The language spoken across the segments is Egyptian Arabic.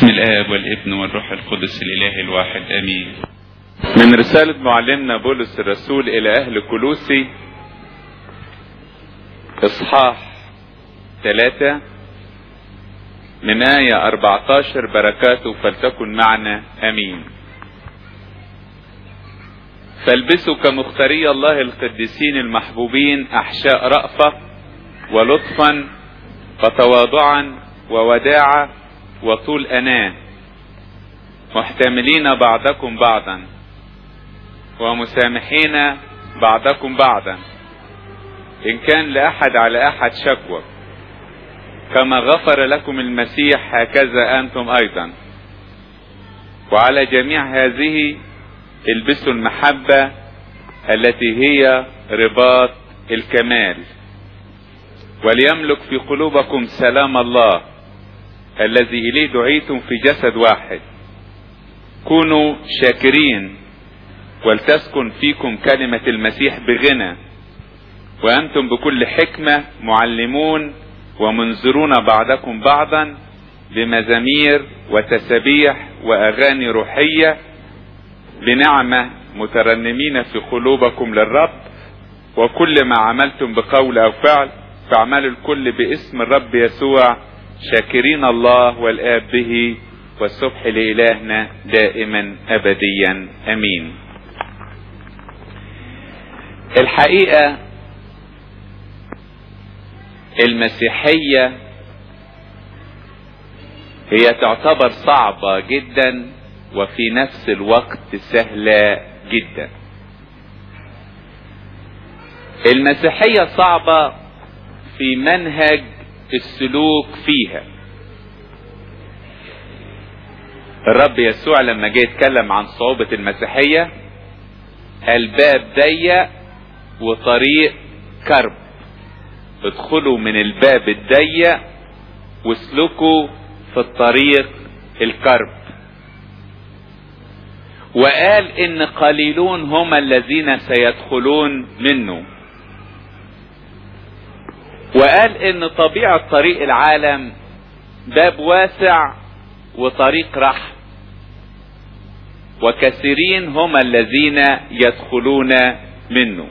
باسم الآب والابن والروح القدس الإله الواحد آمين من رسالة معلمنا بولس الرسول إلى أهل كلوسي إصحاح ثلاثة من آية 14 بركاته فلتكن معنا آمين فالبسوا كمختاري الله القديسين المحبوبين أحشاء رأفة ولطفا وتواضعا ووداعة وطول أناه محتملين بعضكم بعضا ومسامحين بعضكم بعضا إن كان لأحد على أحد شكوى كما غفر لكم المسيح هكذا أنتم أيضا وعلى جميع هذه البسوا المحبة التي هي رباط الكمال وليملك في قلوبكم سلام الله الذي إليه دعيتم في جسد واحد كونوا شاكرين ولتسكن فيكم كلمة المسيح بغنى وأنتم بكل حكمة معلمون ومنذرون بعضكم بعضا بمزامير وتسابيح وأغاني روحية بنعمة مترنمين في قلوبكم للرب وكل ما عملتم بقول أو فعل فاعملوا الكل باسم الرب يسوع شاكرين الله والآب به والسبح لإلهنا دائما أبديا أمين الحقيقة المسيحية هي تعتبر صعبة جدا وفي نفس الوقت سهلة جدا المسيحية صعبة في منهج السلوك فيها الرب يسوع لما جه يتكلم عن صعوبة المسيحية الباب ضيق وطريق كرب ادخلوا من الباب الضيق واسلكوا في الطريق الكرب وقال ان قليلون هم الذين سيدخلون منه وقال ان طبيعة طريق العالم باب واسع وطريق رحم وكثيرين هم الذين يدخلون منه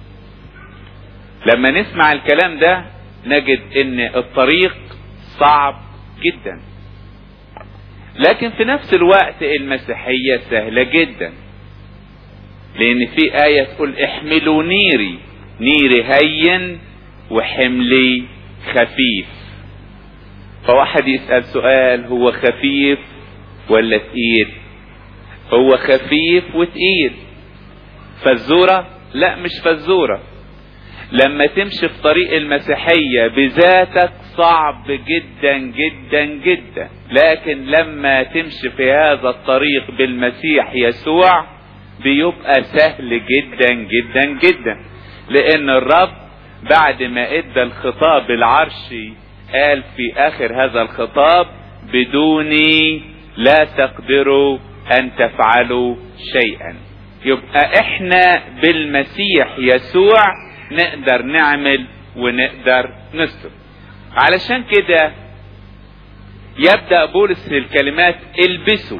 لما نسمع الكلام ده نجد ان الطريق صعب جدا لكن في نفس الوقت المسيحية سهلة جدا لان في آية تقول احملوا نيري نيري هين وحملي خفيف فواحد يسأل سؤال هو خفيف ولا تقيل هو خفيف وتقيل فزورة لا مش فزورة لما تمشي في طريق المسيحية بذاتك صعب جدا جدا جدا لكن لما تمشي في هذا الطريق بالمسيح يسوع بيبقى سهل جدا جدا جدا لان الرب بعد ما ادى الخطاب العرشي قال في اخر هذا الخطاب بدوني لا تقدروا ان تفعلوا شيئا يبقى احنا بالمسيح يسوع نقدر نعمل ونقدر نستر علشان كده يبدأ بولس الكلمات البسوا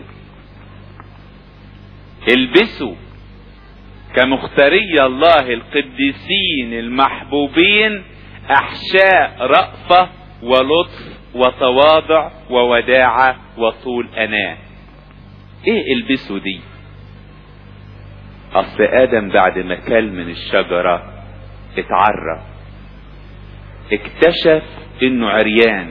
البسوا كمختاري الله القديسين المحبوبين احشاء رأفة ولطف وتواضع ووداعة وطول اناه ايه البسوا دي اصل ادم بعد ما كل من الشجرة اتعرف اكتشف انه عريان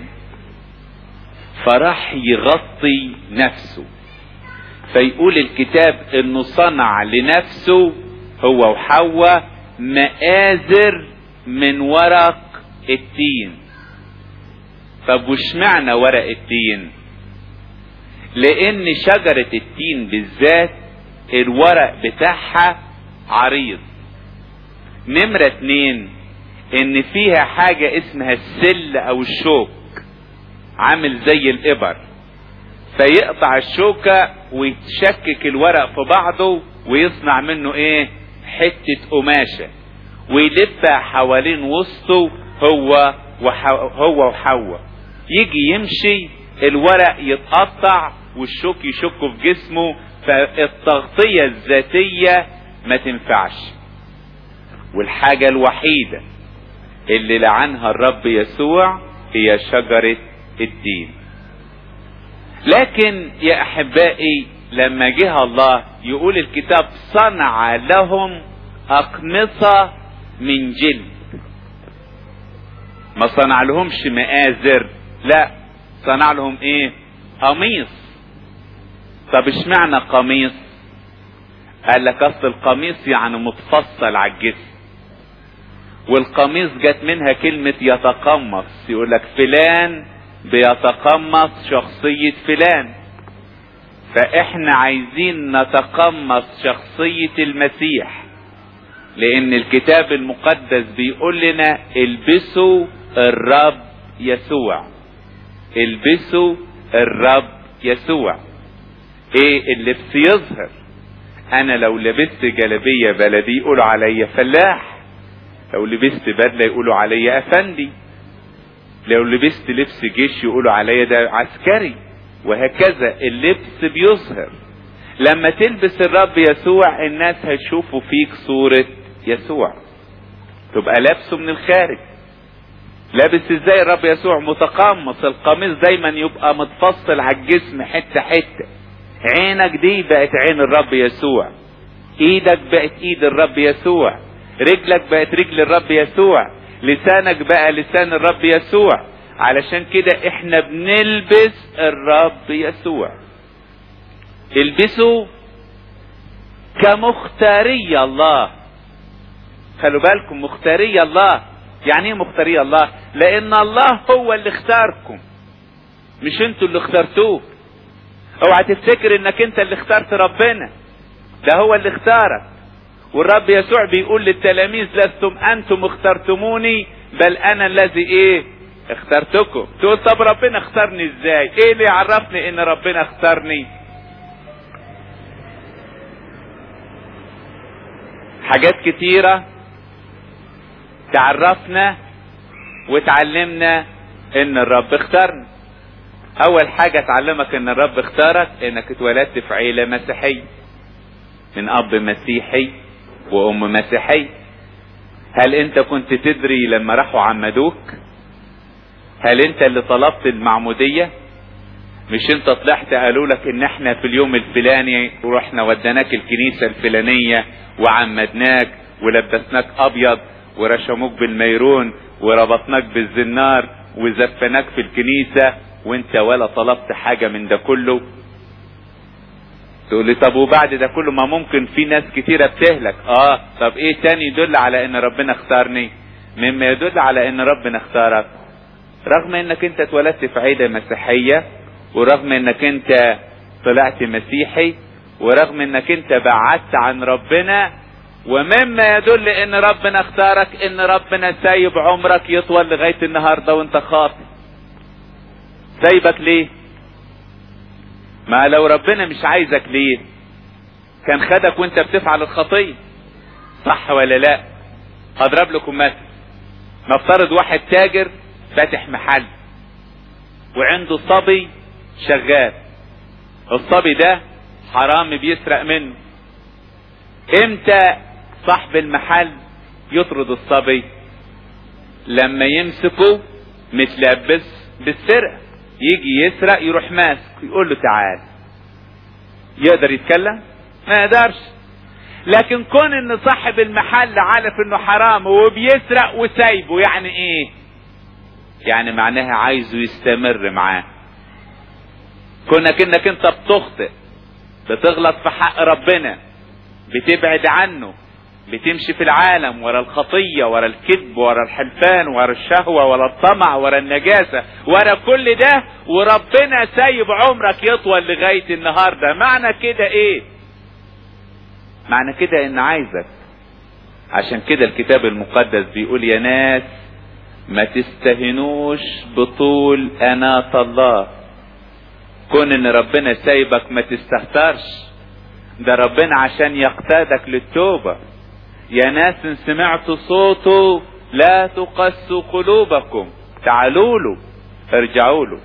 فراح يغطي نفسه فيقول الكتاب انه صنع لنفسه هو وحواء مآزر من ورق التين طب وش معنى ورق التين لان شجرة التين بالذات الورق بتاعها عريض نمرة اتنين ان فيها حاجة اسمها السل او الشوك عامل زي الابر فيقطع الشوكة ويتشكك الورق في بعضه ويصنع منه ايه حتة قماشة ويلفها حوالين وسطه هو وحو هو وحواء يجي يمشي الورق يتقطع والشوك يشكه في جسمه فالتغطية الذاتية ما تنفعش والحاجة الوحيدة اللي لعنها الرب يسوع هي شجرة الدين لكن يا احبائي لما جه الله يقول الكتاب صنع لهم اقمصة من جلد ما صنع لهمش مآزر لا صنع لهم ايه قميص طب اشمعنى قميص قال لك اصل القميص يعني متفصل على الجسم والقميص جت منها كلمة يتقمص يقول لك فلان بيتقمص شخصية فلان فاحنا عايزين نتقمص شخصية المسيح لان الكتاب المقدس بيقول لنا البسوا الرب يسوع البسوا الرب يسوع ايه اللبس يظهر انا لو لبست جلبية بلدي يقولوا عليا فلاح لو لبست بدلة يقولوا عليا افندي لو لبست لبس جيش يقولوا عليا ده عسكري وهكذا اللبس بيظهر لما تلبس الرب يسوع الناس هيشوفوا فيك صورة يسوع تبقى لابسه من الخارج لابس ازاي الرب يسوع متقمص القميص دايما يبقى متفصل على الجسم حتة حتة عينك دي بقت عين الرب يسوع ايدك بقت ايد الرب يسوع رجلك بقت رجل الرب يسوع لسانك بقى لسان الرب يسوع علشان كده احنا بنلبس الرب يسوع البسوا كمختاري الله خلوا بالكم مختاري الله يعني ايه مختاري الله لان الله هو اللي اختاركم مش انتوا اللي اخترتوه اوعى تفتكر انك انت اللي اخترت ربنا ده هو اللي اختارك والرب يسوع بيقول للتلاميذ لستم انتم اخترتموني بل انا الذي ايه اخترتكم تقول طب ربنا اختارني ازاي ايه اللي يعرفني ان ربنا اختارني حاجات كتيرة تعرفنا وتعلمنا ان الرب اختارنا اول حاجة تعلمك ان الرب اختارك انك اتولدت في عيلة مسيحية من اب مسيحي وام مسيحي هل انت كنت تدري لما راحوا عمدوك هل انت اللي طلبت المعمودية مش انت طلعت قالوا لك ان احنا في اليوم الفلاني ورحنا ودناك الكنيسة الفلانية وعمدناك ولبسناك ابيض ورشموك بالميرون وربطناك بالزنار وزفناك في الكنيسة وانت ولا طلبت حاجة من ده كله تقول لي طب وبعد ده كله ما ممكن في ناس كتيرة بتهلك اه طب ايه تاني يدل على ان ربنا اختارني مما يدل على ان ربنا اختارك رغم انك انت اتولدت في عيلة مسيحية ورغم انك انت طلعت مسيحي ورغم انك انت بعدت عن ربنا ومما يدل ان ربنا اختارك ان ربنا سايب عمرك يطول لغاية النهاردة وانت خاطئ سايبك ليه ما لو ربنا مش عايزك ليه كان خدك وانت بتفعل الخطية صح ولا لا اضرب لكم مثل نفترض واحد تاجر فاتح محل وعنده صبي شغال الصبي ده حرام بيسرق منه امتى صاحب المحل يطرد الصبي لما يمسكه متلبس بالسرقة يجي يسرق يروح ماسك يقول له تعال يقدر يتكلم ما يقدرش لكن كون ان صاحب المحل عارف انه حرام وبيسرق وسايبه يعني ايه يعني معناها عايزه يستمر معاه كونك انك انت بتخطئ بتغلط في حق ربنا بتبعد عنه بتمشي في العالم ورا الخطية ورا الكذب ورا الحلفان ورا الشهوة ورا الطمع ورا النجاسة ورا كل ده وربنا سايب عمرك يطول لغاية النهاردة معنى كده ايه معنى كده ان عايزك عشان كده الكتاب المقدس بيقول يا ناس ما تستهنوش بطول اناة الله كون ان ربنا سايبك ما تستهترش ده ربنا عشان يقتادك للتوبة يا ناس ان سمعتوا صوته لا تقسوا قلوبكم تعالوا له ارجعوا له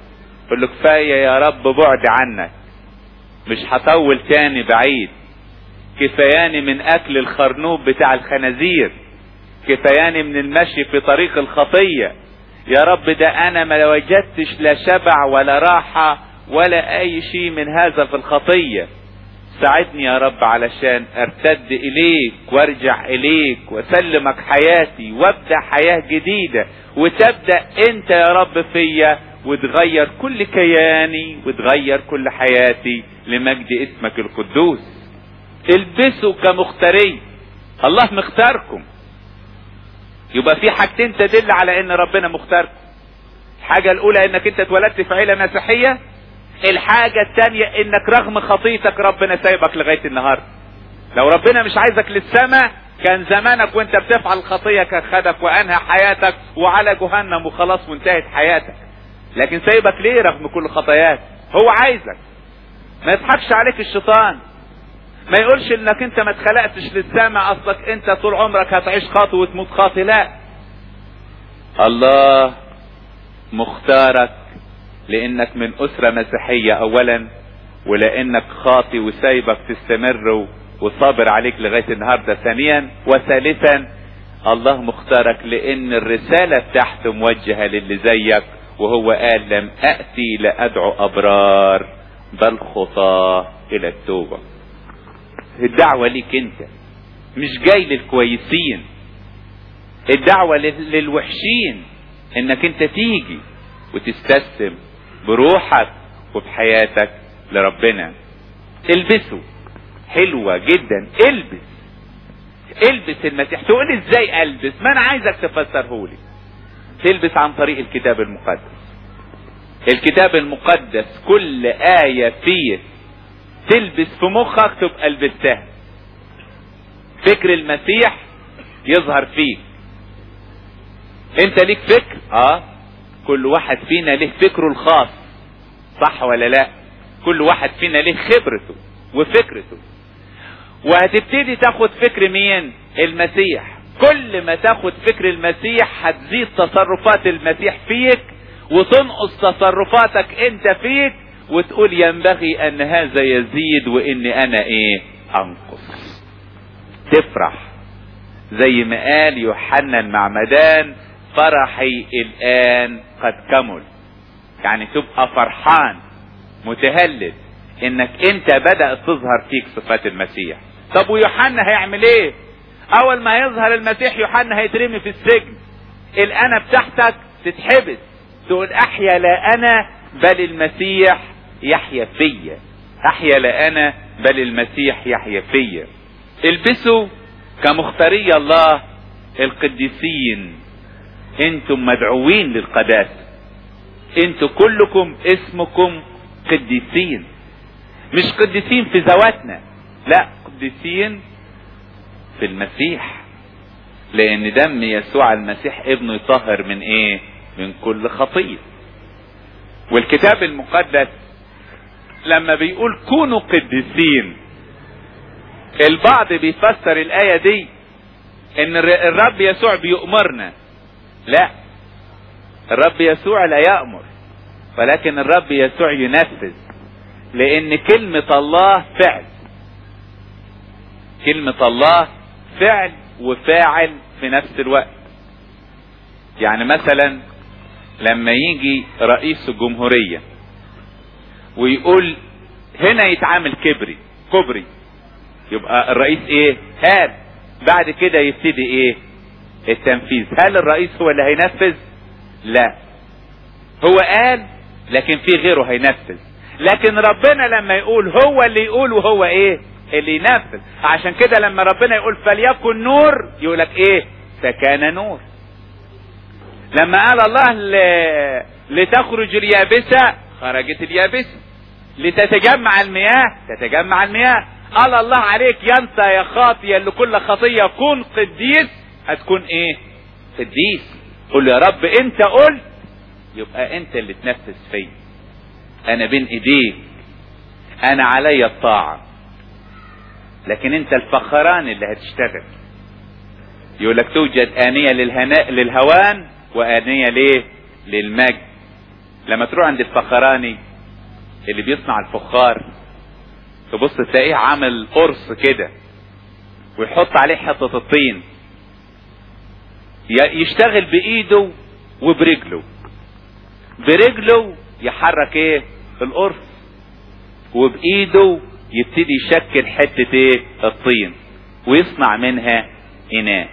قل له كفاية يا رب بعد عنك مش هطول تاني بعيد كفاياني من اكل الخرنوب بتاع الخنازير كفاياني من المشي في طريق الخطية يا رب ده انا ما وجدتش لا شبع ولا راحة ولا اي شيء من هذا في الخطية ساعدني يا رب علشان ارتد اليك وارجع اليك واسلمك حياتي وابدا حياة جديدة وتبدا انت يا رب فيا وتغير كل كياني وتغير كل حياتي لمجد اسمك القدوس البسوا كمختارين الله مختاركم يبقى في حاجتين تدل على ان ربنا مختاركم الحاجة الاولى انك انت اتولدت في عيلة مسيحية الحاجة التانية انك رغم خطيتك ربنا سايبك لغاية النهاردة لو ربنا مش عايزك للسماء كان زمانك وانت بتفعل الخطية كان خدك وانهى حياتك وعلى جهنم وخلاص وانتهت حياتك لكن سايبك ليه رغم كل خطاياك هو عايزك ما يضحكش عليك الشيطان ما يقولش انك انت ما اتخلقتش للسماء اصلك انت طول عمرك هتعيش خاطي وتموت خاطي لا الله مختارك لانك من اسرة مسيحية اولا ولانك خاطي وسايبك تستمر وصابر عليك لغاية النهاردة ثانيا وثالثا الله مختارك لان الرسالة بتاعته موجهة للي زيك وهو قال لم اتي لادعو ابرار بل خطاه الى التوبة الدعوة ليك انت مش جاي للكويسين الدعوة للوحشين انك انت تيجي وتستسلم بروحك وبحياتك لربنا البسوا حلوة جدا البس البس المسيح تقول ازاي البس ما انا عايزك تفسرهولي تلبس عن طريق الكتاب المقدس الكتاب المقدس كل آية فيه تلبس في مخك تبقى لبستها فكر المسيح يظهر فيك انت ليك فكر اه كل واحد فينا له فكره الخاص صح ولا لا كل واحد فينا له خبرته وفكرته وهتبتدي تاخد فكر مين المسيح كل ما تاخد فكر المسيح هتزيد تصرفات المسيح فيك وتنقص تصرفاتك انت فيك وتقول ينبغي ان هذا يزيد واني انا ايه انقص تفرح زي ما قال يوحنا المعمدان فرحي الان قد كمل يعني تبقى فرحان متهلل انك انت بدأت تظهر فيك صفات المسيح طب ويوحنا هيعمل ايه اول ما يظهر المسيح يوحنا هيترمي في السجن الانا بتاعتك تتحبس تقول احيا لا انا بل المسيح يحيا فيا احيا لا انا بل المسيح يحيا فيا البسوا كمختاري الله القديسين انتم مدعوين للقداسة انتم كلكم اسمكم قديسين مش قديسين في ذواتنا لا قديسين في المسيح لان دم يسوع المسيح ابنه يطهر من ايه من كل خطيه والكتاب المقدس لما بيقول كونوا قديسين البعض بيفسر الآية دي ان الرب يسوع بيؤمرنا لا الرب يسوع لا يأمر ولكن الرب يسوع ينفذ لان كلمة الله فعل كلمة الله فعل وفاعل في نفس الوقت يعني مثلا لما يجي رئيس الجمهورية ويقول هنا يتعامل كبري كبري يبقى الرئيس ايه قال بعد كده يبتدي ايه التنفيذ هل الرئيس هو اللي هينفذ لا هو قال لكن في غيره هينفذ لكن ربنا لما يقول هو اللي يقول وهو ايه اللي ينفذ عشان كده لما ربنا يقول فليكن نور يقولك ايه فكان نور لما قال الله ل... لتخرج اليابسة خرجت اليابسة لتتجمع المياه تتجمع المياه قال الله عليك يا انت يا خاطي اللي كل خطية كن قديس هتكون ايه قديس قول يا رب انت قلت يبقى انت اللي تنفذ فيا انا بين ايديك انا عليا الطاعة لكن انت الفخران اللي هتشتغل يقول لك توجد آنية للهناء للهوان وآنية ليه للمجد لما تروح عند الفخراني اللي بيصنع الفخار تبص تلاقيه عامل قرص كده ويحط عليه حتة الطين يشتغل بايده وبرجله برجله يحرك ايه القرص وبايده يبتدي يشكل حتة ايه الطين ويصنع منها اناء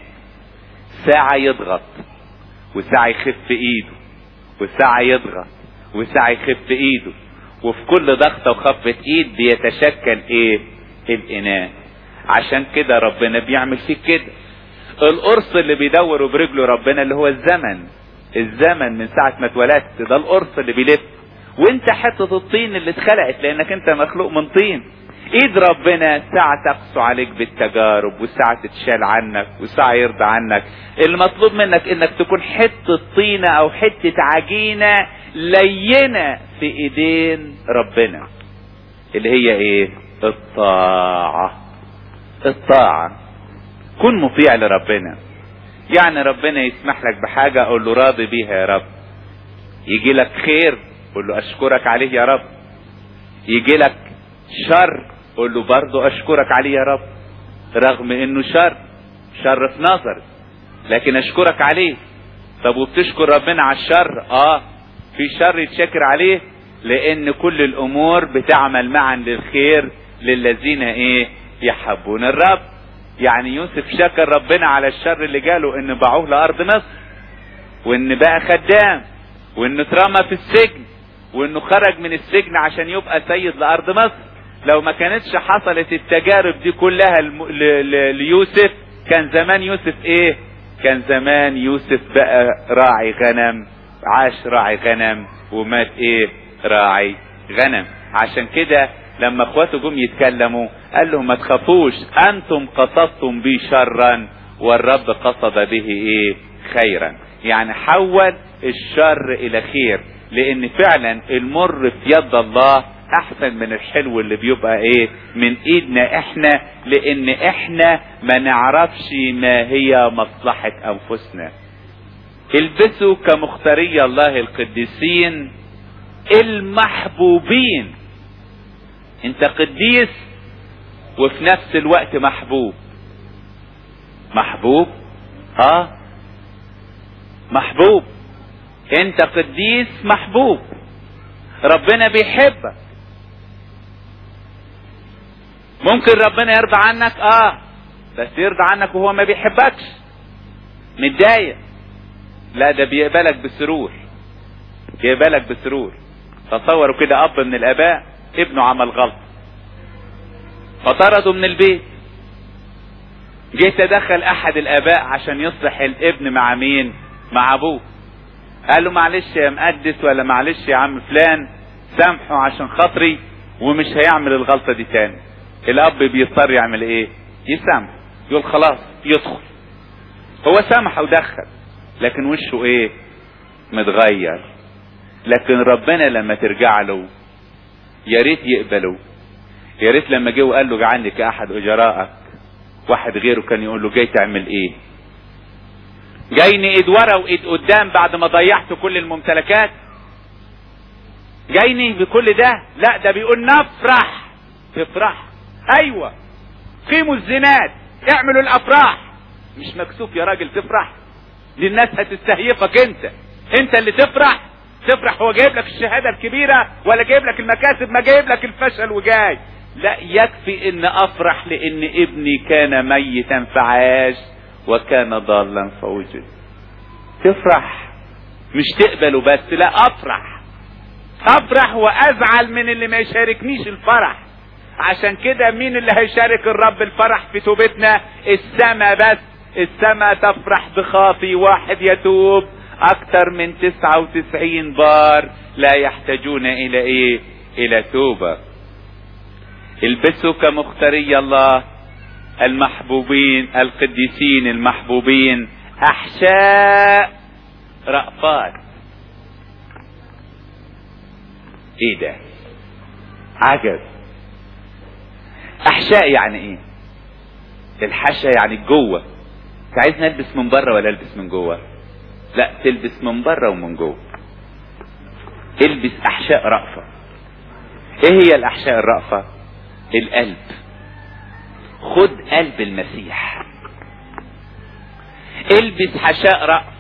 ساعة يضغط وساعة يخف ايده وساعة يضغط وساعة يخف ايده وفي كل ضغطة وخفة ايد بيتشكل ايه الاناء عشان كده ربنا بيعمل فيك كده القرص اللي بيدور برجله ربنا اللي هو الزمن الزمن من ساعة ما اتولدت ده القرص اللي بيلف وانت حتة الطين اللي اتخلقت لانك انت مخلوق من طين ايد ربنا ساعة تقسو عليك بالتجارب وساعة تتشال عنك وساعة يرضى عنك المطلوب منك انك تكون حتة طينة او حتة عجينة لينة في ايدين ربنا اللي هي ايه الطاعة الطاعة كن مطيع لربنا يعني ربنا يسمح لك بحاجة اقول له راضي بيها يا رب يجي لك خير قول له اشكرك عليه يا رب يجي لك شر قول له برضه اشكرك عليه يا رب رغم انه شر شر في نظري لكن اشكرك عليه طب وبتشكر ربنا على الشر اه في شر يتشكر عليه لان كل الامور بتعمل معا للخير للذين ايه يحبون الرب يعني يوسف شكر ربنا على الشر اللي جاله ان باعوه لارض مصر وان بقى خدام وانه اترمى في السجن وانه خرج من السجن عشان يبقى سيد لارض مصر لو ما كانتش حصلت التجارب دي كلها الم... ل... ل... ليوسف كان زمان يوسف ايه كان زمان يوسف بقى راعي غنم عاش راعي غنم ومات ايه راعي غنم عشان كده لما اخواته جم يتكلموا قال لهم ما تخافوش انتم قصدتم بي شرا والرب قصد به ايه خيرا يعني حول الشر الى خير لان فعلا المر في يد الله احسن من الحلو اللي بيبقى ايه من ايدنا احنا لان احنا ما نعرفش ما هي مصلحة انفسنا البسوا كمختاري الله القديسين المحبوبين انت قديس وفي نفس الوقت محبوب محبوب اه محبوب انت قديس محبوب ربنا بيحبك ممكن ربنا يرضى عنك اه بس يرضى عنك وهو ما بيحبكش متضايق لا ده بيقبلك بسرور بيقبلك بسرور تصوروا كده اب من الاباء ابنه عمل غلط فطرده من البيت جه تدخل احد الاباء عشان يصلح الابن مع مين مع ابوه قال له معلش يا مقدس ولا معلش يا عم فلان سامحه عشان خاطري ومش هيعمل الغلطة دي تاني الاب بيضطر يعمل ايه يسامح يقول خلاص يدخل هو سامح ودخل لكن وشه ايه متغير لكن ربنا لما ترجع له يا ريت يقبله يا ريت لما جه وقال له اجعلني كاحد اجرائك واحد غيره كان يقول له جاي تعمل ايه جايني ايد ورا وايد قدام بعد ما ضيعت كل الممتلكات جايني بكل ده لا ده بيقول نفرح تفرح ايوه قيموا الزناد اعملوا الافراح مش مكسوف يا راجل تفرح دي الناس هتستهيفك انت انت اللي تفرح تفرح هو جايب لك الشهادة الكبيرة ولا جايب لك المكاسب ما جايب لك الفشل وجاي لا يكفي ان افرح لان ابني كان ميتا فعاش وكان ضالا فوجد تفرح مش تقبله بس لا افرح افرح وازعل من اللي ما يشاركنيش الفرح عشان كده مين اللي هيشارك الرب الفرح في توبتنا السما بس السما تفرح بخاطي واحد يتوب اكتر من تسعة وتسعين بار لا يحتاجون الى ايه الى توبة البسوا كمختاري الله المحبوبين القديسين المحبوبين احشاء رأفات ايه ده عجب احشاء يعني ايه الحشا يعني جوه انت عايز نلبس من بره ولا البس من جوه لا تلبس من بره ومن جوه البس احشاء رأفة ايه هي الاحشاء الرأفة القلب خد قلب المسيح البس حشاء رأفة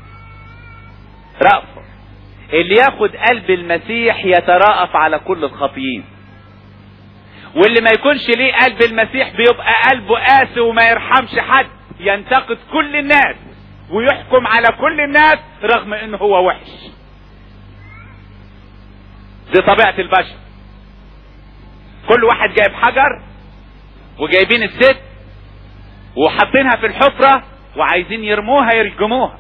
رأفة اللي ياخد قلب المسيح يتراءف على كل الخطيين واللي ما يكونش ليه قلب المسيح بيبقى قلبه قاسي وما يرحمش حد ينتقد كل الناس ويحكم على كل الناس رغم انه هو وحش دي طبيعة البشر كل واحد جايب حجر وجايبين الست وحاطينها في الحفرة وعايزين يرموها يرجموها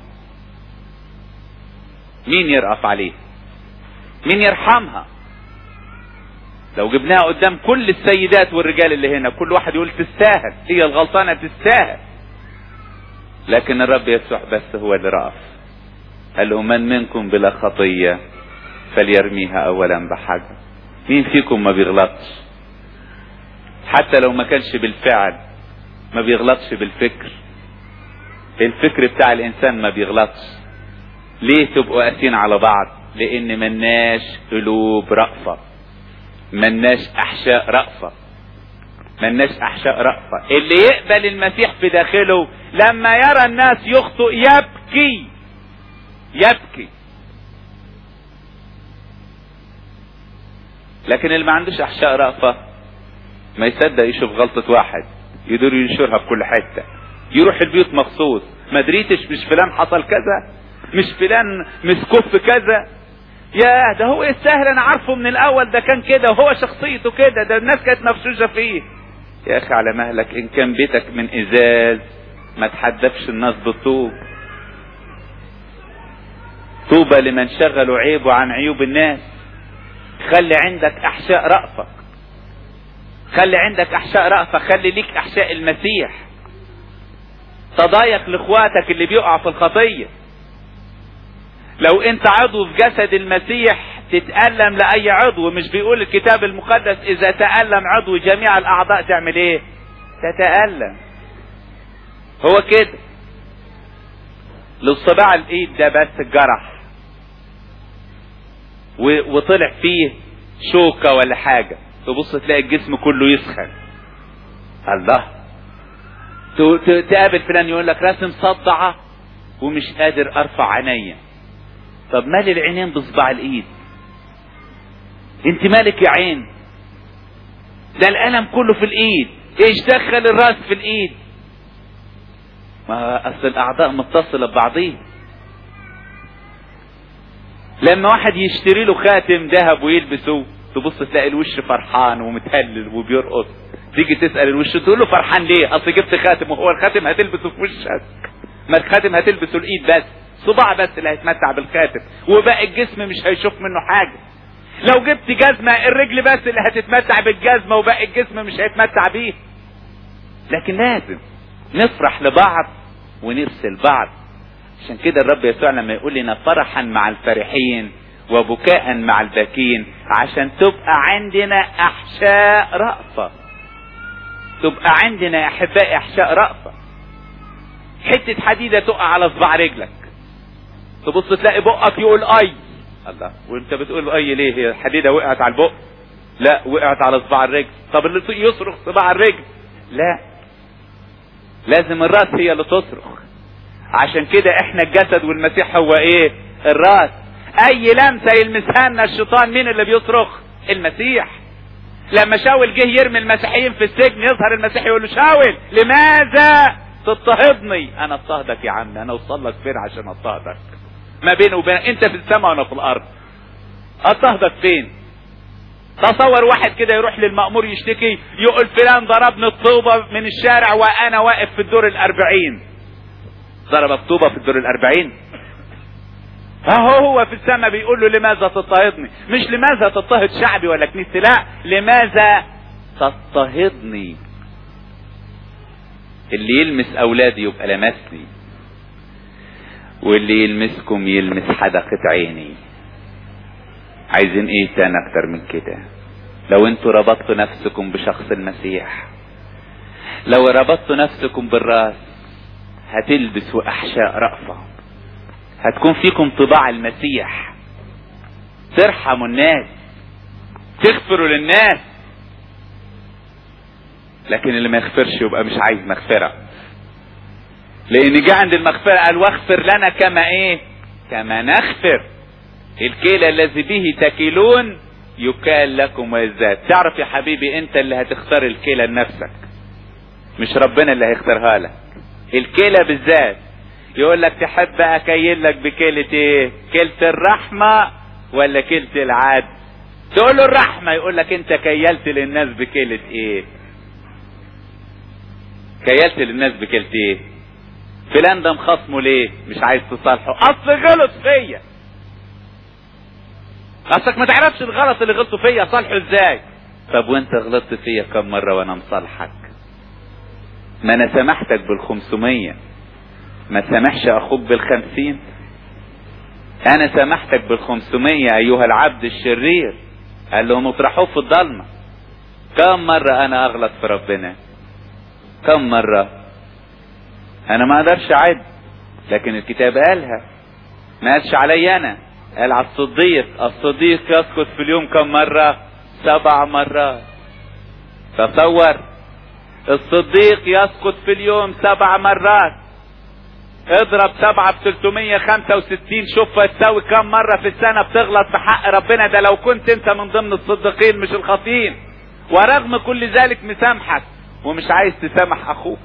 مين يرأف عليه مين يرحمها لو جبناها قدام كل السيدات والرجال اللي هنا كل واحد يقول تستاهل هي الغلطانة تستاهل لكن الرب يسوع بس هو اللي رأف قال له من منكم بلا خطية فليرميها اولا بحجر مين فيكم ما بيغلطش حتى لو ما كانش بالفعل ما بيغلطش بالفكر الفكر بتاع الانسان ما بيغلطش ليه تبقوا قاسين على بعض لان مناش قلوب رأفة مناش احشاء رأفة مناش احشاء رأفة اللي يقبل المسيح في داخله لما يرى الناس يخطئ يبكي يبكي لكن اللي ما عندوش احشاء رأفة ما يصدق يشوف غلطة واحد يقدر ينشرها في كل حتة يروح البيوت مخصوص ما دريتش مش فلان حصل كذا مش فلان مسكوف في كذا يا ده هو يستاهل انا عارفه من الاول ده كان كده وهو شخصيته كده ده الناس كانت مفشوشة فيه يا اخي على مهلك ان كان بيتك من ازاز ما تحدفش الناس بالطوب طوبى لمن شغلوا عيبه عن عيوب الناس خلي عندك احشاء رأفة خلي عندك احشاء رأفة خلي ليك احشاء المسيح تضايق لاخواتك اللي بيقع في الخطية لو انت عضو في جسد المسيح تتألم لأي عضو مش بيقول الكتاب المقدس إذا تألم عضو جميع الأعضاء تعمل إيه؟ تتألم هو كده لو صباع الإيد ده بس جرح وطلع فيه شوكة ولا حاجة تبص تلاقي الجسم كله يسخن الله تقابل فلان يقول لك راسم صدعة ومش قادر ارفع عينيا طب مال العينين بصباع الايد انت مالك يا عين ده الالم كله في الايد ايش دخل الراس في الايد ما اصل الاعضاء متصلة ببعضيها لما واحد يشتري له خاتم ذهب ويلبسه تبص تلاقي الوش فرحان ومتهلل وبيرقص تيجي تسأل الوش تقول له فرحان ليه اصل جبت خاتم وهو الخاتم هتلبسه في وشك ما الخاتم هتلبسه الايد بس صباع بس اللي هيتمتع بالخاتم وباقي الجسم مش هيشوف منه حاجة لو جبت جزمة الرجل بس اللي هتتمتع بالجزمة وباقي الجسم مش هيتمتع بيه لكن لازم نفرح لبعض ونرسل بعض عشان كده الرب يسوع لما يقول لنا فرحا مع الفرحين وبكاء مع الباكين عشان تبقى عندنا احشاء رأفة تبقى عندنا يا احبائي احشاء رأفة حتة حديدة تقع على صباع رجلك تبص تلاقي بقك يقول اي الله وانت بتقول اي ليه هي الحديدة وقعت على البق لا وقعت على صباع الرجل طب اللي يصرخ صباع الرجل لا لازم الراس هي اللي تصرخ عشان كده احنا الجسد والمسيح هو ايه الراس اي لمسة يلمسها لنا الشيطان مين اللي بيصرخ المسيح لما شاول جه يرمي المسيحيين في السجن يظهر المسيح يقول له شاول لماذا تضطهدني انا اضطهدك يا عم انا اوصل لك فين عشان اضطهدك ما بيني وبين انت في السماء وانا في الارض اضطهدك فين تصور واحد كده يروح للمأمور يشتكي يقول فلان ضربني الطوبة من الشارع وانا واقف في الدور الاربعين ضرب الطوبة في الدور الاربعين اهو هو في السماء بيقول له لماذا تضطهدني مش لماذا تضطهد شعبي ولا كنيستي لا لماذا تضطهدني اللي يلمس اولادي يبقى لمسني واللي يلمسكم يلمس حدقة عيني عايزين ايه تاني اكتر من كده لو انتوا ربطتوا نفسكم بشخص المسيح لو ربطتوا نفسكم بالراس هتلبسوا احشاء رأفة هتكون فيكم طباع المسيح ترحموا الناس تغفروا للناس لكن اللي ما يغفرش يبقى مش عايز مغفرة لان جه عند المغفرة قال واغفر لنا كما ايه كما نغفر الكيل الذي به تكيلون يكال لكم ويزداد تعرف يا حبيبي انت اللي هتختار الكيلة لنفسك مش ربنا اللي هيختارها لك الكيلة بالذات يقول لك تحب اكيل لك بكيلة ايه كيلة الرحمة ولا كيلة العدل تقول له الرحمة يقول لك انت كيلت للناس بكيلة ايه كيلت للناس بكيلة ايه فلان ده مخصمه ليه مش عايز تصالحه اصل غلط فيا اصلك ما تعرفش الغلط اللي غلطوا فيا صالحه ازاي طب وانت غلطت فيا كم مرة وانا مصالحك ما انا سامحتك بالخمسمية ما سامحش اخوك بالخمسين انا سامحتك بالخمسمية ايها العبد الشرير قال لهم اطرحوه في الضلمة كم مرة انا اغلط في ربنا كم مرة انا ما اقدرش اعد لكن الكتاب قالها ما قالش علي انا قال على الصديق الصديق يسقط في اليوم كم مرة سبع مرات تصور الصديق يسقط في اليوم سبع مرات اضرب سبعة ب 365 شوف تساوي كم مرة في السنة بتغلط في حق ربنا ده لو كنت انت من ضمن الصديقين مش الخاطئين ورغم كل ذلك مسامحك ومش عايز تسامح اخوك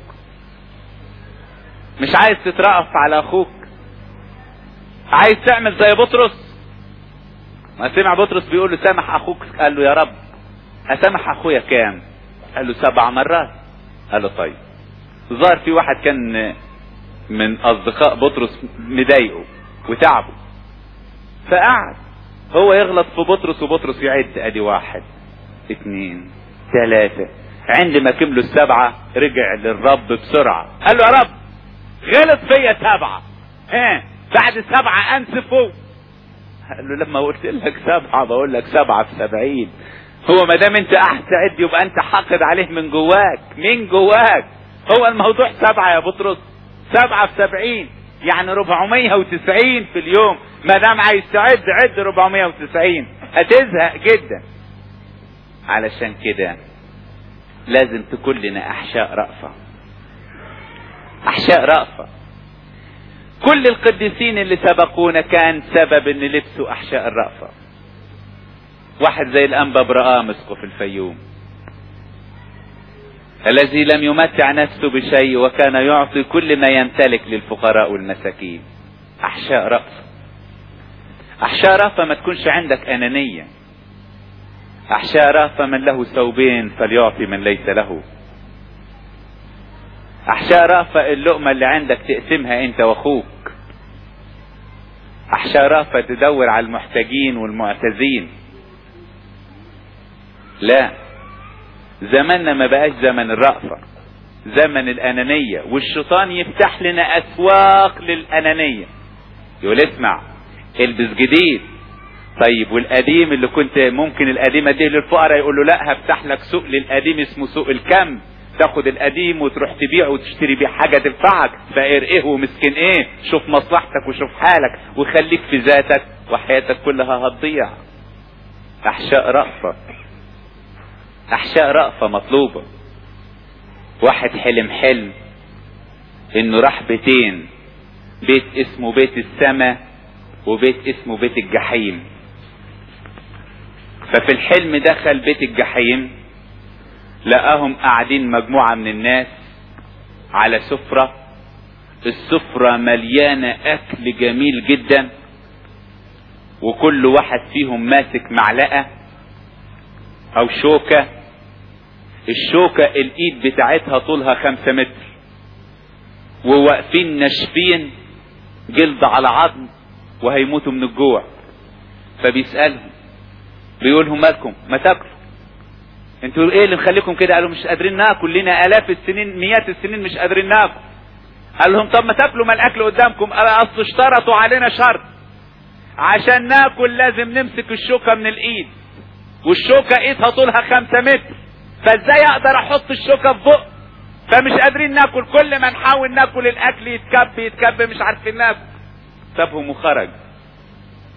مش عايز تترأف على اخوك عايز تعمل زي بطرس ما سمع بطرس بيقول له سامح اخوك قال له يا رب اسامح اخويا كام قال له سبع مرات قال له طيب ظهر في واحد كان من اصدقاء بطرس مضايقه وتعبه فقعد هو يغلط في بطرس وبطرس يعد ادي واحد اثنين ثلاثة عندما كملوا السبعة رجع للرب بسرعة قال له يا رب غلط فيا سبعة ها بعد سبعة انسفوا قال له لما قلت لك سبعة بقول لك سبعة في سبعين هو ما دام انت احسد يبقى انت حاقد عليه من جواك من جواك هو الموضوع سبعة يا بطرس سبعة في سبعين يعني ربعمية وتسعين في اليوم ما دام عايز تعد عد ربعمية وتسعين هتزهق جدا علشان كده لازم تكون لنا احشاء رأفة احشاء رأفة كل القديسين اللي سبقونا كان سبب ان لبسوا احشاء الرأفة واحد زي الانبا برآم اسقف الفيوم الذي لم يمتع نفسه بشيء وكان يعطي كل ما يمتلك للفقراء والمساكين احشاء رأفة احشاء رأفة ما تكونش عندك انانية احشاء رأفة من له ثوبين فليعطي من ليس له احشاء رأفة اللقمة اللي عندك تقسمها انت واخوك احشاء رأفة تدور على المحتاجين والمعتزين لا زماننا ما بقاش زمن الرأفة زمن الأنانية والشيطان يفتح لنا أسواق للأنانية يقول اسمع البس جديد طيب والقديم اللي كنت ممكن القديم اديه للفقراء يقول له لا هفتح لك سوق للقديم اسمه سوق الكم تاخد القديم وتروح تبيعه وتشتري بيه حاجة تنفعك فقير ايه ومسكين ايه شوف مصلحتك وشوف حالك وخليك في ذاتك وحياتك كلها هتضيع احشاء رأفة احشاء رأفة مطلوبة واحد حلم حلم انه راح بيتين بيت اسمه بيت السماء وبيت اسمه بيت الجحيم ففي الحلم دخل بيت الجحيم لقاهم قاعدين مجموعة من الناس على سفرة السفرة مليانة اكل جميل جدا وكل واحد فيهم ماسك معلقة او شوكة الشوكة الايد بتاعتها طولها خمسة متر وواقفين ناشفين جلد على عظم وهيموتوا من الجوع فبيسألهم بيقولهم مالكم ما تاكلوا انتوا ايه اللي مخليكم كده قالوا مش قادرين ناكل لنا الاف السنين مئات السنين مش قادرين ناكل قال لهم طب ما تاكلوا ما الاكل قدامكم اصل اشترطوا علينا شرط عشان ناكل لازم نمسك الشوكة من الايد والشوكة ايدها طولها خمسة متر فازاي اقدر احط الشوكة في بق فمش قادرين ناكل كل ما نحاول ناكل الاكل يتكب يتكب مش عارفين ناكل سابهم وخرج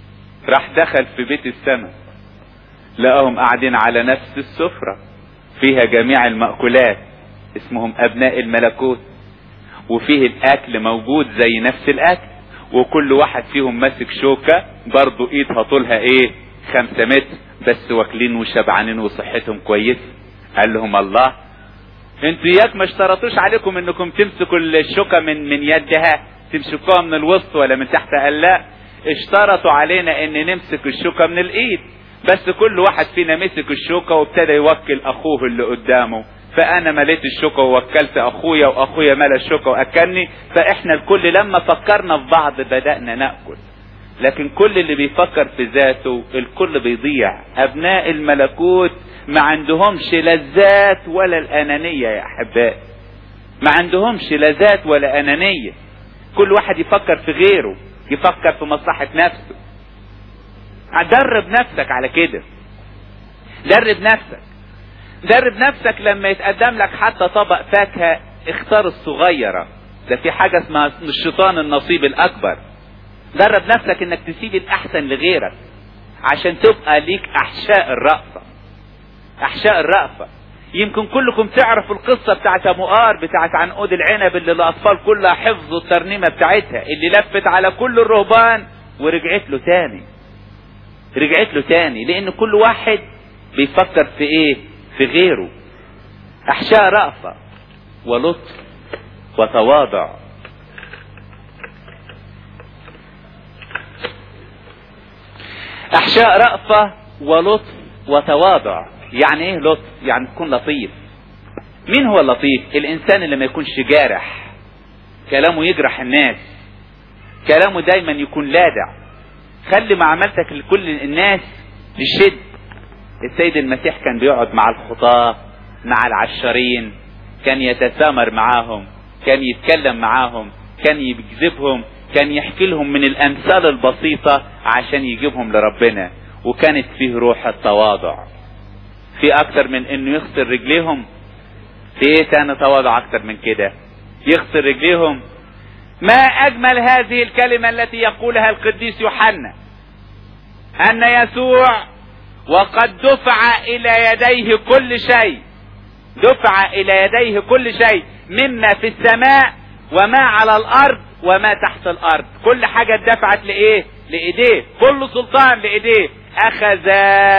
راح دخل في بيت السماء لقاهم قاعدين على نفس السفرة فيها جميع المأكولات اسمهم ابناء الملكوت وفيه الاكل موجود زي نفس الاكل وكل واحد فيهم ماسك شوكة برضو ايدها طولها ايه خمسة متر بس واكلين وشبعانين وصحتهم كويسة قال لهم الله انتوا اياك ما اشترطوش عليكم انكم تمسكوا الشوكة من من يدها تمسكوها من الوسط ولا من تحت قال لا اشترطوا علينا ان نمسك الشوكة من الايد بس كل واحد فينا مسك الشوكة وابتدى يوكل اخوه اللي قدامه فانا مليت الشوكة ووكلت اخويا واخويا ملا الشوكة واكلني فاحنا الكل لما فكرنا في بعض بدأنا نأكل لكن كل اللي بيفكر في ذاته الكل بيضيع ابناء الملكوت ما عندهمش لذات ولا الانانية يا احبائي ما عندهمش لذات ولا انانية كل واحد يفكر في غيره يفكر في مصلحة نفسه درب نفسك على كده درب نفسك درب نفسك لما يتقدم لك حتى طبق فاكهة اختار الصغيرة ده في حاجة اسمها الشيطان النصيب الاكبر درب نفسك انك تسيب الاحسن لغيرك عشان تبقى ليك احشاء الرأفة احشاء الرأفة يمكن كلكم تعرفوا القصة بتاعت مؤار بتاعت عنقود العنب اللي الاطفال كلها حفظوا الترنيمة بتاعتها اللي لفت على كل الرهبان ورجعت له تاني رجعت له تاني لان كل واحد بيفكر في ايه في غيره احشاء رأفة ولطف وتواضع احشاء رأفة ولطف وتواضع يعني ايه لطف يعني تكون لطيف مين هو اللطيف الانسان اللي ما يكونش جارح كلامه يجرح الناس كلامه دايما يكون لادع خلي معاملتك لكل الناس تشد السيد المسيح كان بيقعد مع الخطاة مع العشرين كان يتسامر معاهم كان يتكلم معاهم كان يجذبهم كان يحكي لهم من الامثال البسيطة عشان يجيبهم لربنا وكانت فيه روح التواضع في اكتر من انه يغسل رجليهم في ايه تاني تواضع اكتر من كده يغسل رجليهم ما اجمل هذه الكلمة التي يقولها القديس يوحنا ان يسوع وقد دفع الى يديه كل شيء دفع الى يديه كل شيء مما في السماء وما على الارض وما تحت الارض كل حاجة اتدفعت لايه لايديه كل سلطان لايديه اخذ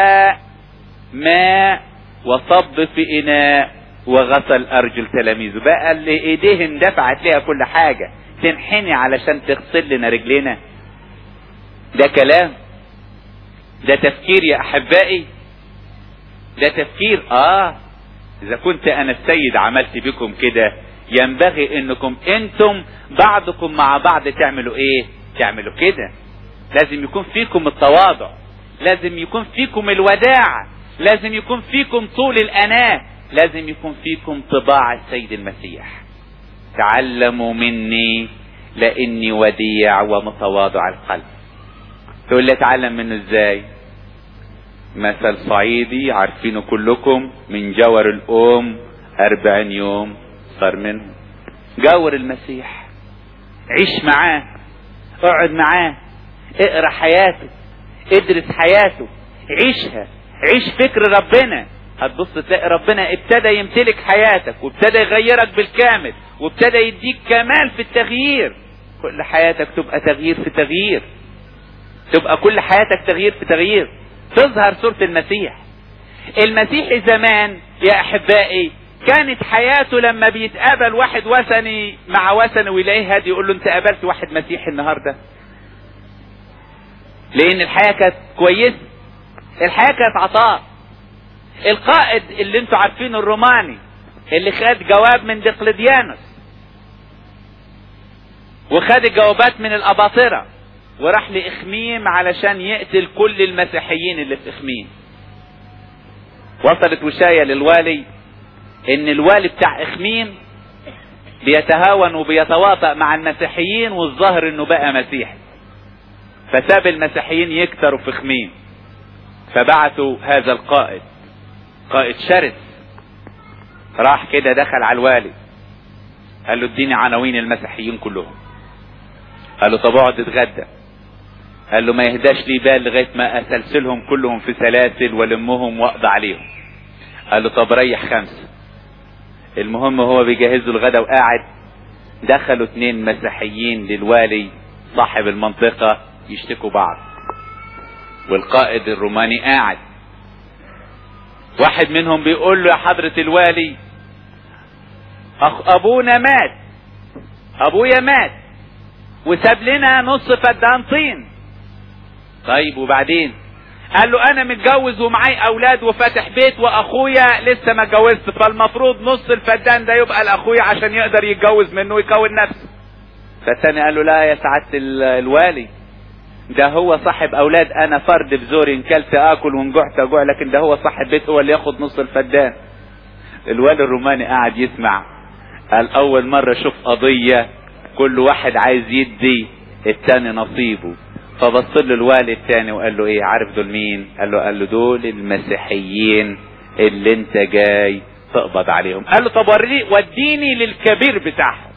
ماء وصب في اناء وغسل ارجل تلاميذه بقى اللي ايديه اندفعت ليها كل حاجة تنحني علشان تغسل لنا رجلينا ده كلام ده تفكير يا احبائي ده تفكير اه اذا كنت انا السيد عملت بكم كده ينبغي انكم انتم بعضكم مع بعض تعملوا ايه تعملوا كده لازم يكون فيكم التواضع لازم يكون فيكم الوداعة لازم يكون فيكم طول الاناة لازم يكون فيكم طباع السيد المسيح تعلموا مني لاني وديع ومتواضع القلب تقول لي اتعلم منه ازاي مثل صعيدي عارفينه كلكم من جور الام اربعين يوم صار منه جور المسيح عيش معاه اقعد معاه اقرا حياته ادرس حياته عيشها عيش فكر ربنا هتبص تلاقي ربنا ابتدى يمتلك حياتك وابتدى يغيرك بالكامل وابتدى يديك كمال في التغيير كل حياتك تبقى تغيير في تغيير تبقى كل حياتك تغيير في تغيير تظهر صورة المسيح المسيح زمان يا احبائي كانت حياته لما بيتقابل واحد وثني مع وثني ويلاقيه هادي يقول له انت قابلت واحد مسيحي النهارده لان الحياه كانت كويسه الحياه كانت عطاء القائد اللي انتوا عارفينه الروماني اللي خد جواب من دقلديانوس وخد الجوابات من الاباطره وراح لاخميم علشان يقتل كل المسيحيين اللي في اخميم وصلت وشايه للوالي ان الوالي بتاع اخميم بيتهاون وبيتواطأ مع المسيحيين والظاهر انه بقى مسيحي فساب المسيحيين يكتروا في اخميم فبعثوا هذا القائد قائد شرس راح كده دخل على الوالي قال له اديني عناوين المسيحيين كلهم قال له طب اقعد اتغدى قال له ما يهداش لي بال لغايه ما اسلسلهم كلهم في سلاسل والمهم واقضي عليهم قال له طب ريح خمسه المهم هو بيجهزوا الغدا وقاعد دخلوا اتنين مسيحيين للوالي صاحب المنطقة يشتكوا بعض والقائد الروماني قاعد واحد منهم بيقول له يا حضرة الوالي أخ أبونا مات أبويا مات وساب لنا نص فدان طين طيب وبعدين قال له انا متجوز ومعاي اولاد وفاتح بيت واخويا لسه ما اتجوزت فالمفروض نص الفدان ده يبقى لاخويا عشان يقدر يتجوز منه ويكون نفسه فالتاني قال له لا يا سعادة الوالي ده هو صاحب اولاد انا فرد بزوري ان كلت اكل وان جعت اجوع لكن ده هو صاحب بيت هو اللي ياخد نص الفدان الوالي الروماني قاعد يسمع قال اول مرة اشوف قضية كل واحد عايز يدي التاني نصيبه فبص له الوالي التاني وقال له ايه عارف دول مين قال له قال له دول المسيحيين اللي انت جاي تقبض عليهم قال له طب وريني وديني للكبير بتاعهم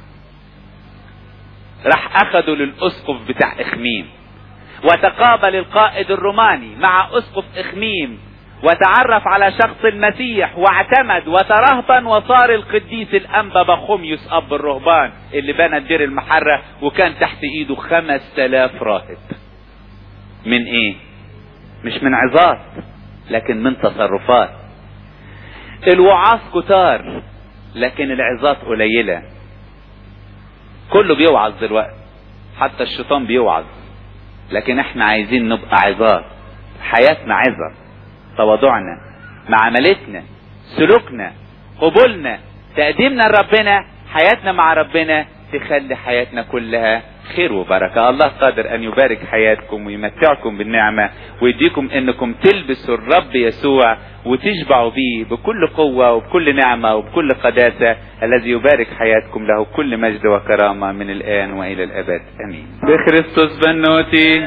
راح اخده للاسقف بتاع اخميم وتقابل القائد الروماني مع اسقف اخميم وتعرف على شخص المسيح واعتمد وترهبن وصار القديس الانبا بخوميوس اب الرهبان اللي بنى دير المحرة وكان تحت ايده خمس تلاف راهب من ايه مش من عظات لكن من تصرفات الوعاظ كتار لكن العظات قليلة كله بيوعظ دلوقتي حتى الشيطان بيوعظ لكن احنا عايزين نبقى عظات حياتنا عظة تواضعنا معاملتنا سلوكنا قبولنا تقديمنا لربنا حياتنا مع ربنا تخلي حياتنا كلها خير وبركة الله قادر ان يبارك حياتكم ويمتعكم بالنعمة ويديكم انكم تلبسوا الرب يسوع وتشبعوا به بكل قوة وبكل نعمة وبكل قداسة الذي يبارك حياتكم له كل مجد وكرامة من الآن وإلى الأبد أمين بخريستوس بنوتي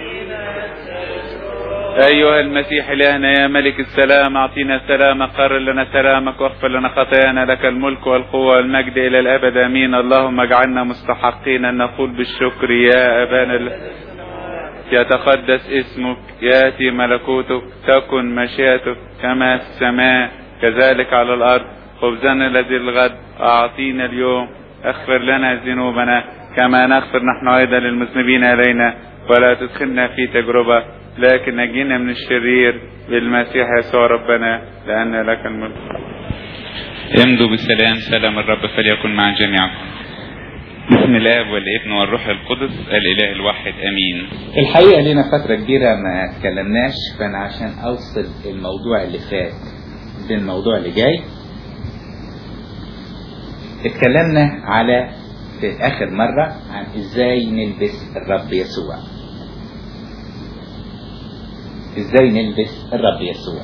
أيها المسيح إلهنا يا ملك السلام أعطينا سلام قرر لنا سلامك واغفر لنا خطايانا لك الملك والقوة والمجد إلى الأبد أمين اللهم اجعلنا مستحقين أن نقول بالشكر يا أبانا ال... يتقدس اسمك ياتي ملكوتك تكن مشيئتك كما في السماء كذلك على الأرض خبزنا الذي الغد أعطينا اليوم اغفر لنا ذنوبنا كما نغفر نحن أيضا للمذنبين إلينا ولا تدخلنا في تجربة لكن نجينا من الشرير بالمسيح يسوع ربنا لأن لك الملك امضوا بسلام سلام الرب فليكن مع جميعكم بسم الله والابن والروح القدس الاله الواحد امين الحقيقة لنا فترة كبيرة ما اتكلمناش فأنا عشان أوصل الموضوع اللي فات بالموضوع اللي جاي اتكلمنا على في آخر مرة عن إزاي نلبس الرب يسوع إزاي نلبس الرب يسوع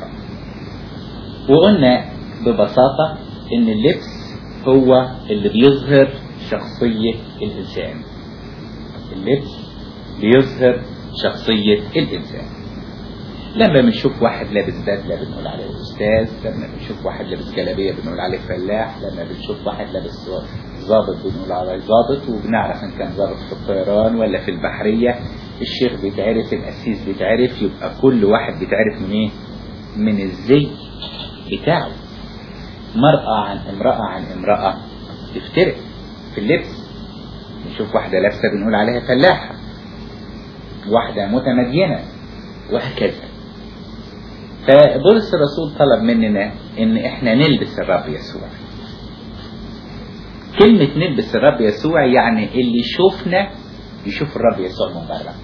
وقلنا ببساطة إن اللبس هو اللي بيظهر شخصية الإنسان اللبس بيظهر شخصية الإنسان لما بنشوف واحد لابس بدلة بنقول عليه أستاذ لما بنشوف واحد لابس جلابية بنقول عليه فلاح لما بنشوف واحد لابس ضابط بنقول عليه ضابط وبنعرف إن كان ضابط في الطيران ولا في البحرية الشيخ بيتعرف القسيس بيتعرف يبقى كل واحد بيتعرف من إيه؟ من الزي بتاعه مرأة عن امرأة عن امرأة تفترق في اللبس نشوف واحدة لابسة بنقول عليها فلاحة واحدة متمدينة وهكذا فبولس الرسول طلب مننا ان احنا نلبس الرب يسوع كلمة نلبس الرب يسوع يعني اللي يشوفنا يشوف الرب يسوع من بره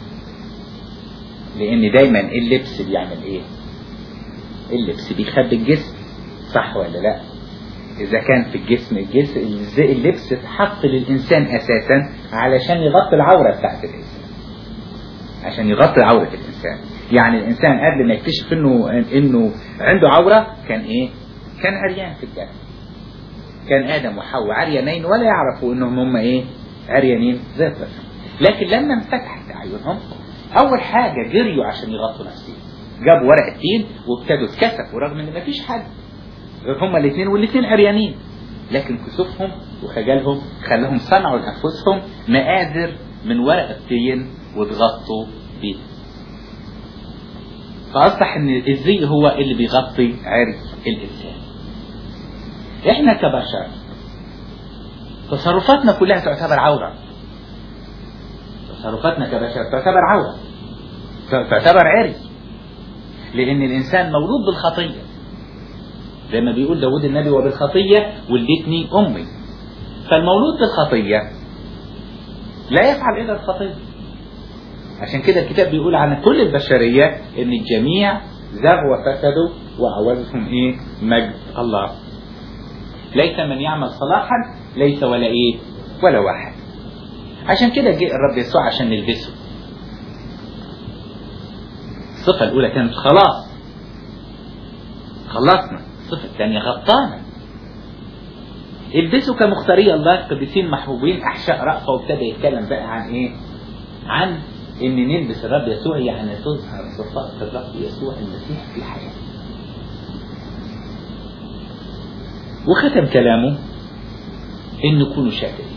لان دايما اللبس بيعمل ايه اللبس بيخبي الجسم صح ولا لا اذا كان في الجسم الجسم اللبس اتحط للانسان اساسا علشان يغطي العورة بتاعت الانسان عشان يغطي عورة الانسان يعني الانسان قبل ما يكتشف انه انه عنده عورة كان ايه كان عريان في الجسم كان ادم وحواء عريانين ولا يعرفوا انهم هم ايه عريانين زي الطفل لكن لما انفتحت اعينهم اول حاجة جريوا عشان يغطوا نفسهم جابوا ورق التين وابتدوا اتكسفوا رغم ان مفيش حد غير هما الاثنين والاثنين عريانين لكن كسوفهم وخجلهم خلاهم صنعوا لانفسهم مآذر من ورق التين وتغطوا التثبيت فأصبح ان الزي هو اللي بيغطي عري الانسان احنا كبشر تصرفاتنا كلها تعتبر عورة تصرفاتنا كبشر تعتبر عورة تعتبر عري لان الانسان مولود بالخطية زي ما بيقول داود النبي وبالخطية ولدتني امي فالمولود بالخطية لا يفعل الا الخطية عشان كده الكتاب بيقول عن كل البشرية ان الجميع زغوا وفسدوا وعوزهم ايه مجد الله ليس من يعمل صلاحا ليس ولا ايه ولا واحد عشان كده جاء الرب يسوع عشان نلبسه الصفة الأولى كانت خلاص خلصنا الصفة الثانية غطانا البسوا كمختاري الله قديسين محبوبين أحشاء رأفة وابتدى يتكلم بقى عن إيه؟ عن إن نلبس الرب يسوع يعني تظهر صفات الرب يسوع المسيح في حياتنا. وختم كلامه إن نكونوا شاكرين.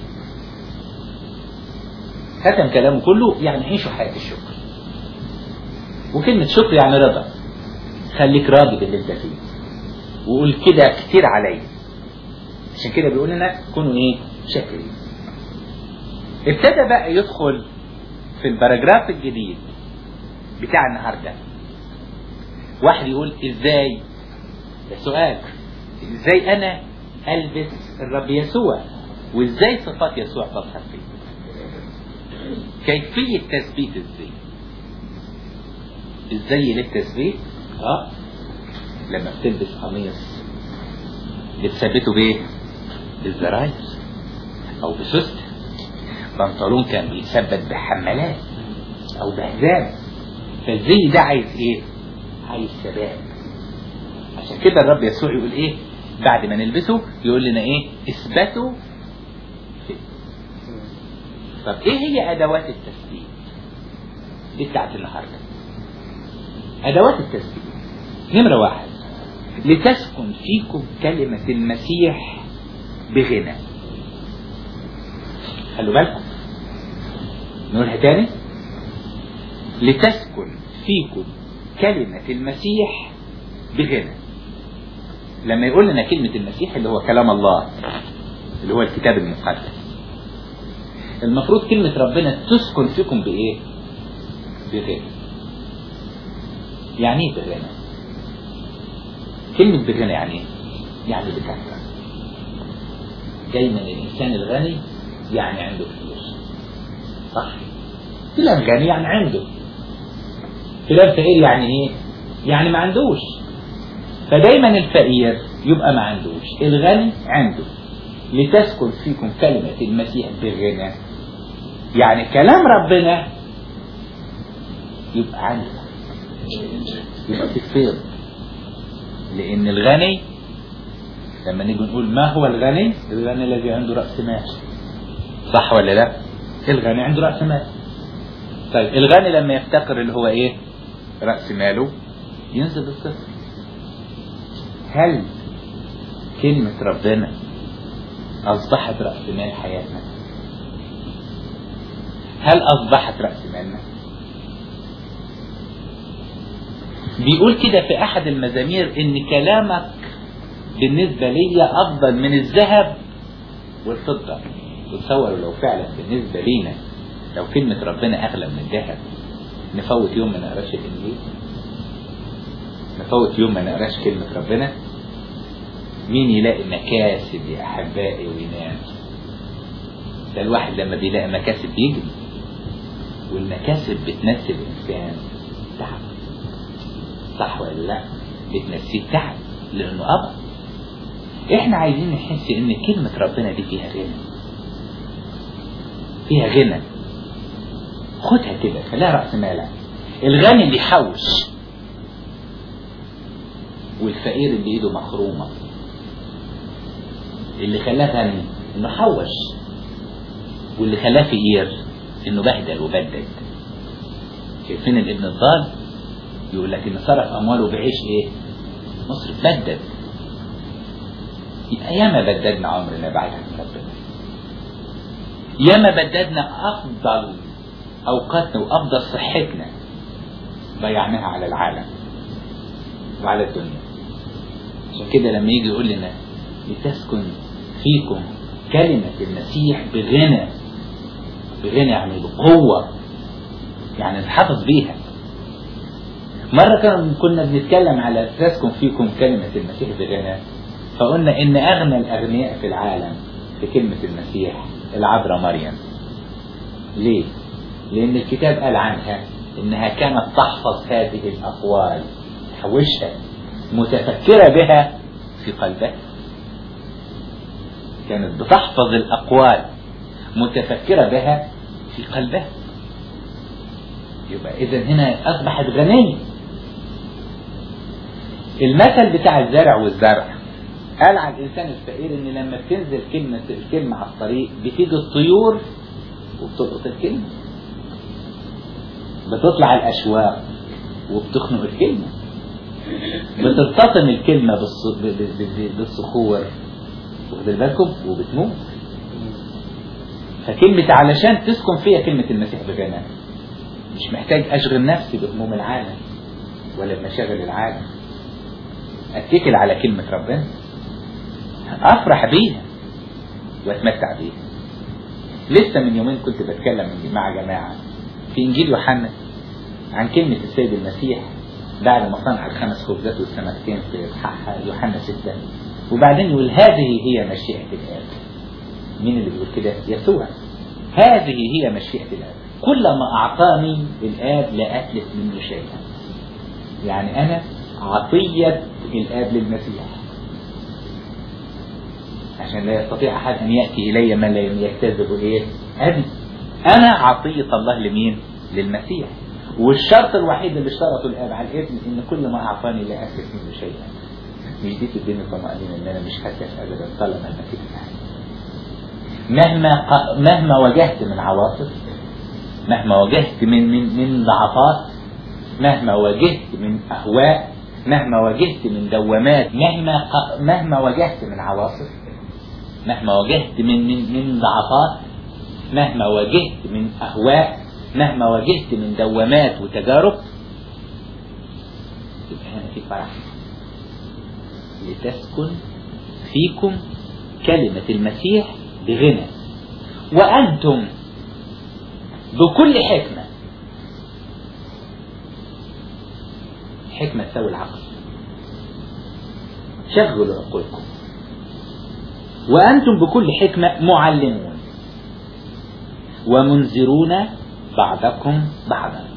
ختم كلامه كله يعني عيشوا حياة الشكر. وكلمة شكر يعني رضا. خليك راضي باللي انت فيه. وقول كده كتير عليا. عشان كده بيقول لنا كونوا ايه؟ شاكرين. ابتدى بقى يدخل في الباراجراف الجديد بتاع النهارده. واحد يقول ازاي؟ ده سؤال. ازاي انا البس الرب يسوع؟ وازاي صفات يسوع تظهر فيه؟ كيفية تثبيت الزي الزي للتثبيت اه لما بتلبس قميص بتثبته بايه؟ بالزراير او بسوست بنطلون كان بيثبت بحمالات او بهزام فالزي ده عايز ايه؟ عايز ثبات عشان كده الرب يسوع يقول ايه؟ بعد ما نلبسه يقول لنا ايه؟ اثبتوا فيه طب ايه هي ادوات التثبيت؟ دي بتاعت النهارده ادوات التثبيت نمرة واحد لتسكن فيكم كلمة المسيح بغنى خلوا بالكم نقولها تاني لتسكن فيكم كلمة المسيح بغنى لما يقول لنا كلمة المسيح اللي هو كلام الله اللي هو الكتاب المقدس المفروض كلمة ربنا تسكن فيكم بإيه؟ بغنى يعني ايه بغنى؟ كلمة بغنى يعني ايه؟ يعني بكثرة دايما الإنسان الغني يعني عنده كتير صح؟ فلان غني يعني عنده فلان فقير يعني ايه؟ يعني ما عندوش فدايما الفقير يبقى ما عندوش الغني عنده لتسكن فيكم كلمة المسيح بغنى يعني كلام ربنا يبقى عندك يبقى في فيض لأن الغني لما نيجي نقول ما هو الغني الغني الذي عنده رأس مال صح ولا لا الغني عنده رأس مال طيب الغني لما يفتقر اللي هو ايه رأس ماله ينزل الصفر هل كلمة ربنا أصبحت رأس مال حياتنا هل أصبحت رأس مالنا بيقول كده في أحد المزامير إن كلامك بالنسبة لي أفضل من الذهب والفضة وتصوروا لو فعلا بالنسبة لينا لو كلمة ربنا أغلى من الذهب نفوت يوم ما نقراش الإنجيل نفوت يوم ما نقراش كلمة ربنا مين يلاقي مكاسب يا أحبائي وينام ده الواحد لما بيلاقي مكاسب يجري والمكاسب بتنسي الإنسان تعب صح ولا لا بتنسيه تعب لأنه أبى احنا عايزين نحس ان كلمة ربنا دي فيها غنى فيها غنى خدها كده خليها رأس مالك الغني اللي يحوش والفقير اللي ايده مخرومة اللي خلاه غني انه حوش واللي خلاه فقير انه بهدل وبدد شايفين الابن الضال يقول لك ان صرف امواله بعيش ايه مصر بدد يبقى ياما بددنا عمرنا بعد عن ربنا ياما بددنا افضل اوقاتنا وافضل صحتنا ضيعناها على العالم وعلى الدنيا عشان كده لما يجي يقول لنا لتسكن فيكم كلمة المسيح بغنى بغنى يعني بقوة يعني نحافظ بيها مرة كان كنا بنتكلم على تسكن فيكم كلمة المسيح بغنى فقلنا إن أغنى الأغنياء في العالم في كلمة المسيح العذراء مريم ليه؟ لأن الكتاب قال عنها إنها كانت تحفظ هذه الأقوال تحوشها متفكرة بها في قلبها كانت بتحفظ الأقوال متفكرة بها في قلبها يبقى إذا هنا أصبحت غنية المثل بتاع الزرع والزرع قال على الإنسان الفقير إن لما بتنزل كلمة الكلمة على الطريق بتيجي الطيور وبتلقط الكلمة بتطلع الأشواق وبتخنق الكلمة بتلتطم الكلمة بالص- ب- ب- ب- بالصخور واخد بالكم وبتموت فكلمة علشان تسكن فيها كلمة المسيح بغنى مش محتاج أشغل نفسي بهموم العالم ولا بمشاغل العالم أتكل على كلمة ربنا أفرح بيها وأتمتع بيها لسه من يومين كنت بتكلم مع جماعة في إنجيل يوحنا عن كلمة السيد المسيح بعد ما صنع الخمس خبزات والسمكتين في إصحاح يوحنا ستة وبعدين يقول هذه هي مشيئة الآب مين اللي بيقول كده؟ يسوع هذه هي مشيئة الآب كلما أعطاني الآب لا أتلف منه شيئا يعني أنا عطية الآب للمسيح عشان لا يستطيع أحد أن يأتي إلي من لا يكتذب إيه أبي أنا عطية الله لمين للمسيح والشرط الوحيد اللي اشترطه الآب على الابن إن كل ما أعطاني لا أتلف منه شيئا مش دي تديني طمأنينة إن أنا مش هتلف أبدا طالما المسيح معي مهما ق- مهما واجهت من عواصف مهما واجهت من من من ضعفات مهما واجهت من اهواء مهما واجهت من دوامات مهما ق- مهما واجهت من عواصف مهما واجهت من من من ضعفات مهما واجهت من اهواء مهما واجهت من دوامات وتجارب يبقى هنا في فرح لتسكن فيكم كلمة المسيح بغنى وأنتم بكل حكمة حكمة تساوي العقل شغلوا عقولكم وأنتم بكل حكمة معلمون ومنذرون بعضكم بعضا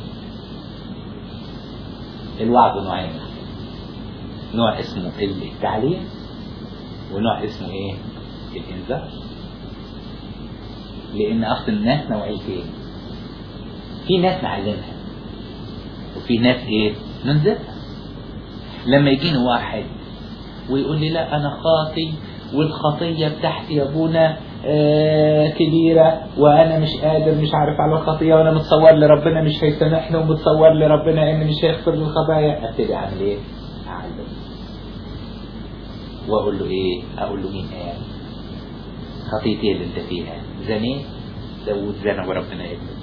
الوعظ نوعين نوع اسمه التعليم ونوع اسمه ايه الانذار لان اصل الناس نوعيتين في ناس نعلمها وفي ناس ايه ننذرها لما يجيني واحد ويقول لي لا انا خاطي والخطيه بتاعتي يا ابونا آه كبيرة وأنا مش قادر مش عارف على الخطية وأنا متصور لي ربنا مش هيسامحني ومتصور لي ربنا إن مش هيغفر لي الخطايا أبتدي أعمل إيه؟ أعلم وأقول له إيه؟ أقول له مين قال؟ خطيتي اللي أنت فيها زنيت داوود زنى وربنا يقبل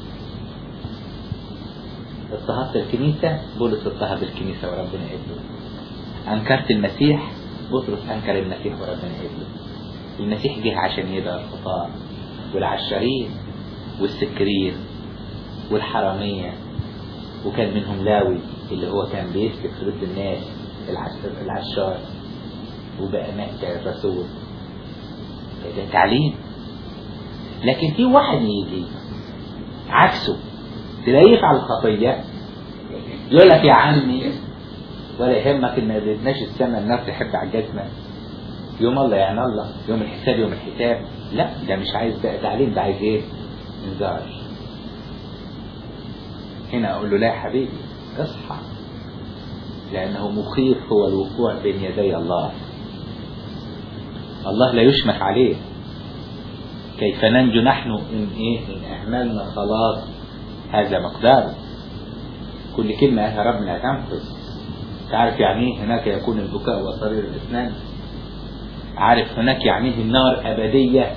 اضطهدت الكنيسة بولس اضطهد الكنيسة وربنا يقبله أنكرت المسيح بطرس أنكر المسيح وربنا يقبله المسيح جه عشان يدعى الخطاة والعشارين والسكرين والحرامية وكان منهم لاوي اللي هو كان بيسلك في ضد الناس العش- العشار وبقى مات الرسول ده تعليم لكن في واحد يجي عكسه تلاقيه يفعل الخطية يقول لك يا عمي ولا يهمك ان ما بدناش السماء الناس تحب على الجزمة يوم الله يعني الله يوم الحساب يوم الحساب لا ده مش عايز بقى تعليم ده عايز ايه انذار هنا اقول له لا يا حبيبي اصحى لانه مخيف هو الوقوع بين يدي الله الله لا يشمت عليه كيف ننجو نحن ان ايه ان اهملنا خلاص هذا مقداره كل كلمة قالها ربنا هتنفذ تعرف يعني ايه هناك يكون البكاء وصرير الاسنان عارف هناك يعني ايه النار ابدية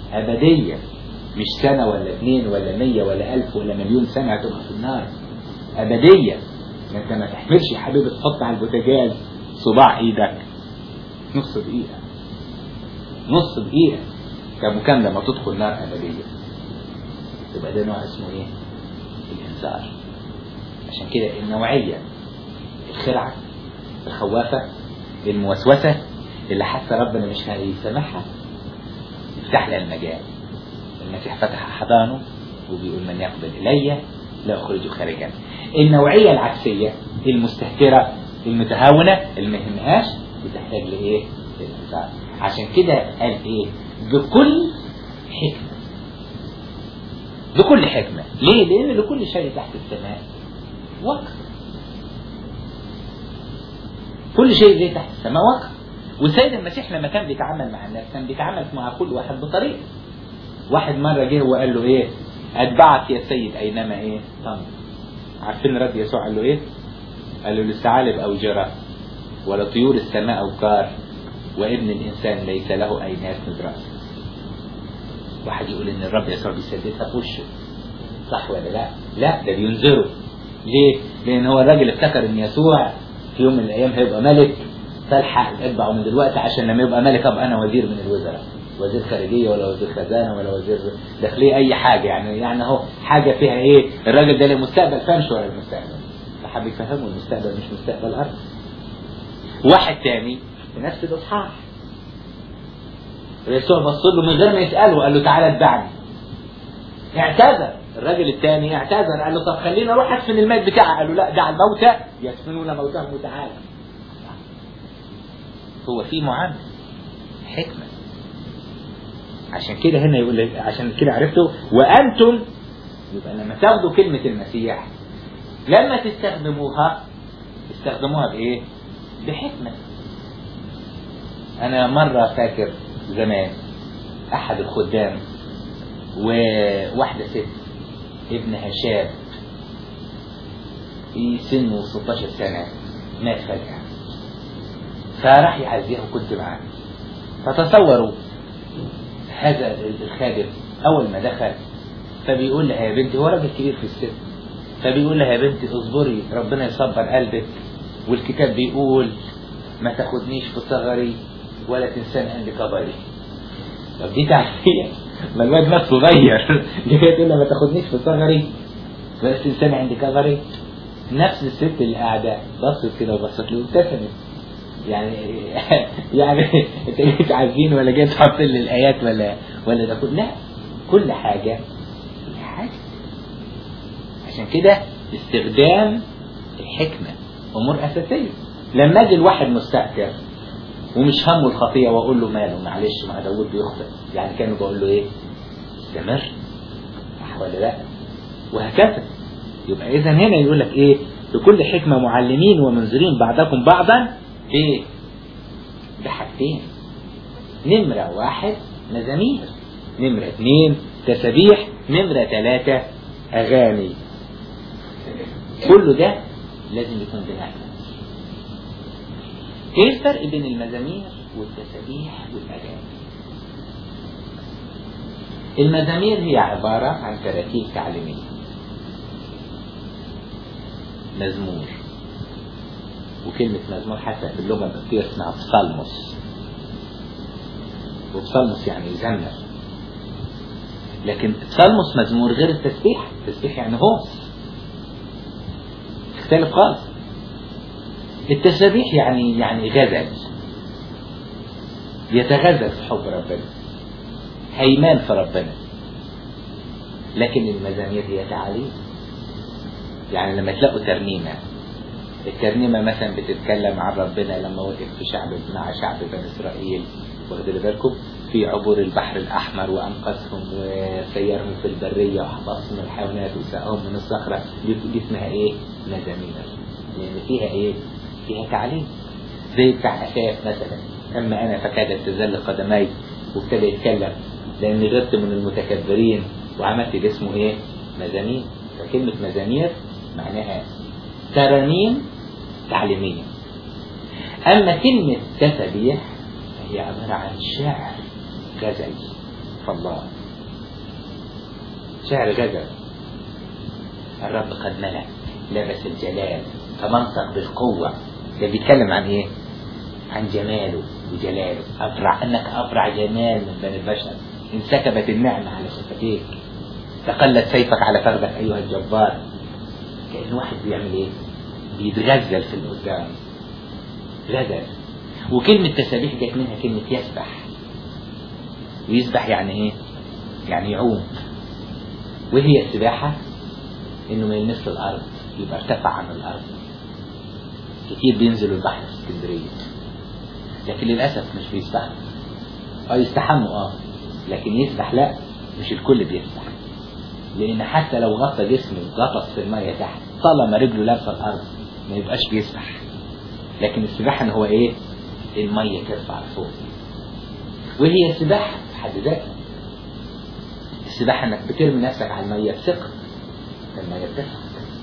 ابدية مش سنة ولا اتنين ولا مية ولا الف ولا مليون سنة هتبقى في النار أبدية أنت ما تحملش يا حبيبي تحط على البوتاجاز صباع إيدك نص دقيقة نص دقيقة كمكان لما تدخل نار أبدية يبقى ده نوع اسمه إيه؟ الإنذار عشان كده النوعية الخرعة الخوافة الموسوسة اللي حتى ربنا مش هيسامحها يفتح لها المجال المسيح فتح حضانه وبيقول من يقبل إلي لا أخرجه خارجا النوعية العكسية المستهترة المتهاونة اللي ما يهمهاش بتحتاج لإيه؟ للإنذار عشان كده قال إيه؟ بكل حكمة بكل حكمة ليه؟ لأن لكل شيء تحت السماء وقت كل شيء ليه تحت السماء وقت والسيد المسيح لما كان بيتعامل مع الناس كان بيتعامل مع كل واحد بطريقه واحد مرة جه وقال له ايه اتبعك يا سيد اينما ايه تمر عارفين رد يسوع قال له ايه قال له للثعالب او جرى ولا طيور السماء او كار وابن الانسان ليس له اين يسند راسه واحد يقول ان الرب يسوع بيسددها في وشه صح ولا لا لا ده بينذره ليه لان هو الراجل افتكر ان يسوع في يوم من الايام هيبقى ملك فالحق اتبعه من دلوقتي عشان لما يبقى ملك ابقى انا وزير من الوزراء وزير خارجيه ولا وزير خزانه ولا وزير داخليه اي حاجه يعني يعني اهو حاجه فيها ايه الراجل ده له مستقبل فمش ورا المستقبل فحب يفهمه المستقبل مش مستقبل ارض واحد تاني في نفس الاصحاح يسوع بص له من غير ما يساله قال له تعالى اتبعني اعتذر الراجل الثاني اعتذر قال له طب خليني اروح ادفن الميت بتاعي قال له لا دع الموتى يدفنون موتاهم وتعالى هو في معامله حكمه عشان كده هنا يقول لك عشان كده عرفتوا وانتم يبقى لما تاخدوا كلمه المسيح لما تستخدموها استخدموها بايه؟ بحكمه انا مره فاكر زمان احد الخدام وواحده ست ابنها شاب في سنه 16 سنه مات فجاه فراح يعزيها وكنت معاه فتصوروا هذا الخادم اول ما دخل فبيقول لها يا بنتي هو راجل كبير في السن فبيقول لها يا بنتي اصبري ربنا يصبر قلبك والكتاب بيقول ما تاخدنيش في صغري ولا تنساني عند كبري طب دي تعزيه ما الواد نفسه صغير جاي تقول لها ما تاخدنيش في صغري ولا تنساني عند كبري نفس الست اللي قاعده بصت كده وبصت له وابتسمت يعني يعني انت جاي تعزين ولا جاي تحط لي الايات ولا ولا ده كل لا كل حاجه هي حاجه عشان كده استخدام الحكمه امور اساسيه لما اجي الواحد مستهتر ومش همه الخطيه واقول له ماله معلش ما داوود بيخطئ يعني كانوا بقول له ايه استمر صح ولا لا وهكذا يبقى اذا هنا يقول لك ايه بكل حكمه معلمين ومنذرين بعضكم بعضا ايه بحاجتين نمرة واحد مزامير نمرة اثنين تسابيح نمرة ثلاثة أغاني كل ده لازم يكون بنعمة ايه الفرق بين المزامير والتسابيح والأغاني المزامير هي عبارة عن تراتيب تعليمية مزمور وكلمة مزمور حتى في اللغة القبطية اسمها بصلمس وبصلمس يعني يزمر لكن بصلمس مزمور غير التسبيح التسبيح يعني هوس تختلف خالص التسبيح يعني يعني غزل يتغزل في حب ربنا هيمان في ربنا لكن المزامير هي تعاليم يعني لما تلاقوا ترنيمه الترنيمة مثلا بتتكلم عن ربنا لما وقف في شعب مع شعب بني إسرائيل واخدوا بالكم في عبور البحر الأحمر وأنقذهم وسيرهم في البرية وحفظهم الحيوانات وسقاهم من الصخرة دي, دي اسمها إيه؟ مزامير لأن فيها إيه؟ فيها تعليم زي بتاع أساف مثلا أما أنا فكادت تزل قدمي وابتدى يتكلم لأن غرت من المتكبرين وعملت اللي اسمه إيه؟ مزامير فكلمة مزامير معناها ترانيم تعليمية أما كلمة تسبيح هي عبارة عن شعر غزل فالله شعر غزل الرب قد ملك لبس الجلال تمنطق بالقوة ده بيتكلم عن ايه عن جماله وجلاله أبرع أنك أبرع جمال من بني البشر انسكبت النعمة على شفتيك تقلت سيفك على فخذك أيها الجبار كأن واحد بيعمل ايه بيتغزل في اللي قدامه غزل وكلمة تسابيح جت منها كلمة يسبح ويسبح يعني ايه يعني يعوم وهي السباحة انه ما يلمس الارض يبقى ارتفع عن الارض كتير بينزلوا البحر في اسكندرية لكن للأسف مش بيسبحوا اه يستحموا اه لكن يسبح لا مش الكل بيسبح لان حتى لو غطى جسمه غطس في المية تحت طالما رجله لابسه الارض ما يبقاش بيسبح لكن السباحة ان هو ايه المية ترفع لفوق وهي السباحة في حد ذاتها السباحة انك بترمي نفسك على المية بثقة المية بترفع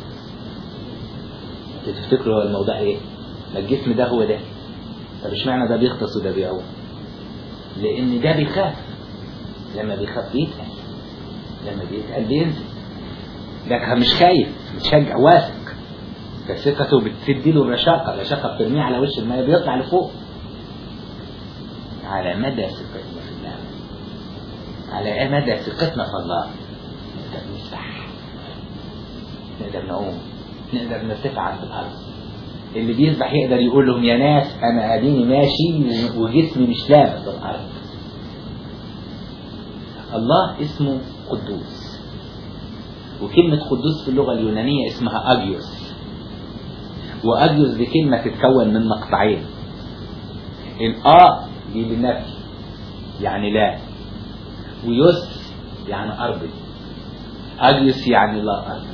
تفتكروا هو الموضوع ايه ما الجسم ده هو ده طب اشمعنى ده بيغطس وده بيعوم لان ده بيخاف لما بيخاف بيتقل لما بيتقل بينزل ده مش خايف متشجع واثق فثقته بتدي له الرشاقه الرشاقه بترميه على وش الميه بيطلع لفوق على مدى ثقتنا في الله على مدى ثقتنا في الله نقدر نسبح نقدر نعوم نقدر نرتفع عند الارض اللي بيسبح يقدر يقول لهم يا ناس انا اديني ماشي وجسمي مش لامس الارض الله اسمه قدوس وكلمة قدوس في اللغة اليونانية اسمها أجيوس وأجيوس دي كلمة تتكون من مقطعين الآ دي للنفي يعني لا ويوس يعني أرضي أجيوس يعني لا أرض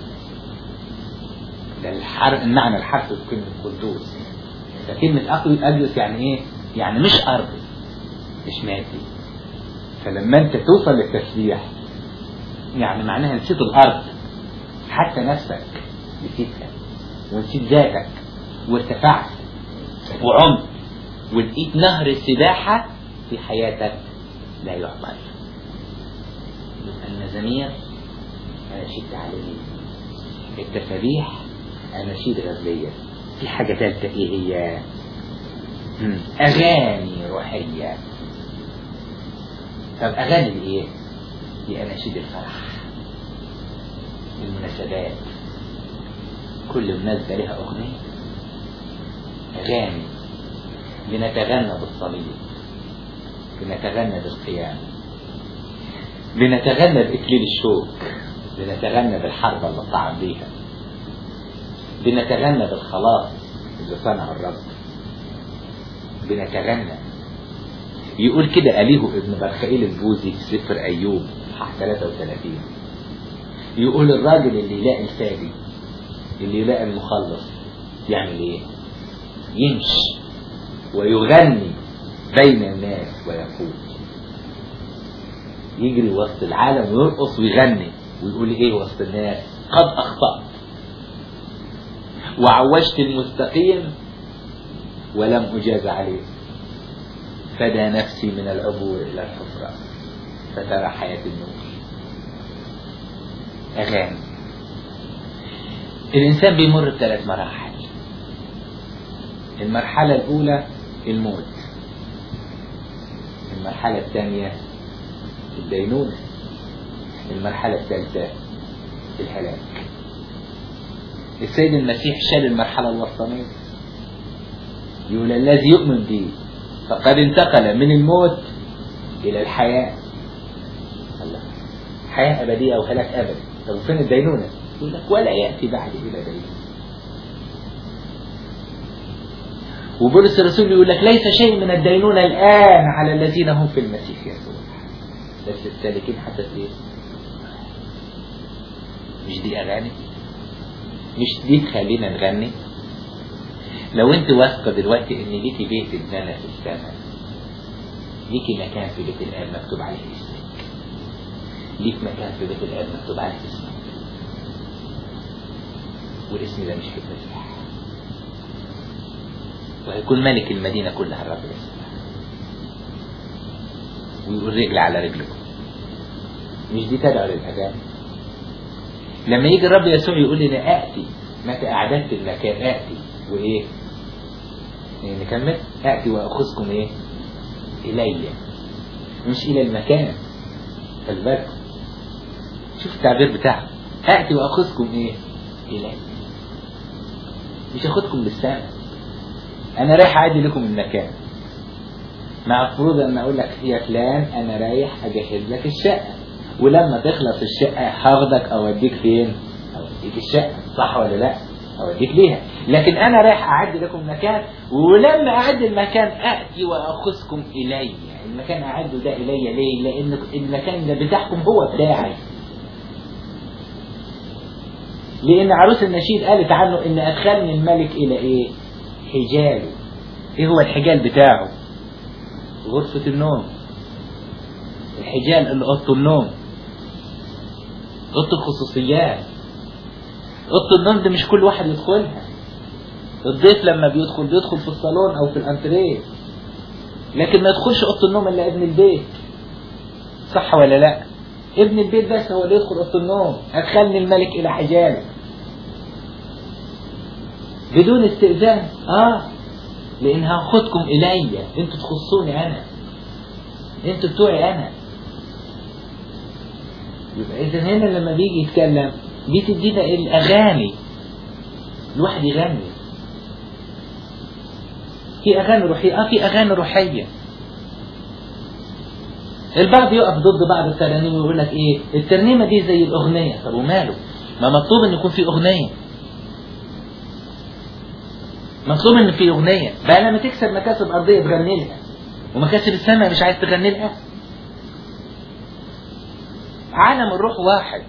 ده الحرف المعنى الحرفي في كلمة قدوس فكلمة أجيوس يعني إيه؟ يعني مش أرضي مش مادي فلما أنت توصل للتسبيح يعني معناها نسيت الأرض حتى نفسك نسيتها ونسيت ذاتك وارتفعت وعمت ولقيت نهر السباحة في حياتك لا يعقل يبقى المزامير أناشيد تعليمية التسابيح أناشيد غزلية في حاجة ثالثة إيه هي؟ أغاني روحية طب أغاني الإيه؟ دي أناشيد الفرح المناسبات كل مناسبة لها أغنية أغاني بنتغنى بالصليب بنتغنى بالقيام بنتغنى بإكليل الشوك بنتغنى بالحرب اللي طعم بيها بنتغنى بالخلاص اللي صنعه الرب بنتغنى يقول كده أليه ابن برخائيل البوزي في سفر أيوب صح 33 يقول الراجل اللي يلاقي الفادي اللي يلاقي المخلص يعمل ايه يمشي ويغني بين الناس ويقول يجري وسط العالم ويرقص ويغني ويقول ايه وسط الناس قد اخطأت وعوجت المستقيم ولم اجاز عليه فدى نفسي من العبور الى الحفرة فترى حياة النور اغاني الانسان بيمر بثلاث مراحل المرحلة الاولى الموت المرحلة الثانية الدينونة المرحلة الثالثة الهلاك السيد المسيح شال المرحلة الوسطانية يقول الذي يؤمن بي فقد انتقل من الموت إلى الحياة الله حياة أبدية أو هلاك أبدي طب فين الدينونة يقول لك ولا يأتي بعد إلى دينونة وبولس الرسول يقول لك ليس شيء من الدينونة الآن على الذين هم في المسيح يسوع بس السالكين حتى ايه مش دي أغاني مش دي تخلينا نغني لو انت واثقة دلوقتي ان ليكي بيت اتبنى في السماء ليكي مكان في بيت الآب مكتوب عليه اسمك ليك مكان في بيت الآب مكتوب عليه اسمك والاسم ده مش في المسيح وهيكون ملك المدينة كلها الرب يسوع ويقول رجل على رجلكم مش دي تدعو للأذان لما يجي الرب يسوع يقول لنا آتي متى أعددت المكان آتي وإيه يعني نكمل آتي وأخذكم إيه إلي مش إلى المكان خلي بالك شوف التعبير بتاعه آتي وأخذكم إيه إلي مش أخذكم للسماء أنا رايح أعدي لكم المكان مع الفروض أن أقول لك يا فلان أنا رايح أجهز لك الشقة ولما تخلص الشقة هاخدك أوديك فين؟ أوديك الشقة صح ولا لا؟ أوديك ليها لكن أنا رايح أعد لكم مكان ولما أعد المكان أأتي وأخذكم إلي المكان أعده ده إلي ليه؟ لأن المكان ده بتاعكم هو بتاعي لأن عروس النشيد قالت عنه إن أدخلني الملك إلى إيه؟ حجاله إيه هو الحجال بتاعه؟ غرفة النوم الحجال اللي أوضة النوم أوضة الخصوصيات أوضة النوم ده مش كل واحد يدخلها الضيف لما بيدخل بيدخل في الصالون أو في الأنتريه لكن ما يدخلش أوضة النوم إلا ابن البيت صح ولا لا ابن البيت بس هو اللي يدخل أوضة النوم أدخلني الملك إلى حجاله بدون استئذان اه لان هاخدكم الي انتوا تخصوني انا انتوا بتوعي انا يبقى اذا هنا لما بيجي يتكلم دي تدينا الاغاني الواحد يغني في اغاني روحيه اه في اغاني روحيه البعض يقف ضد بعض الترانيم ويقول لك ايه الترنيمه دي زي الاغنيه طب وماله ما مطلوب ان يكون في اغنيه مطلوب ان في اغنيه بقى لما تكسب مكاسب ارضيه تغني لها ومكاسب السماء مش عايز تغني لها عالم الروح واحد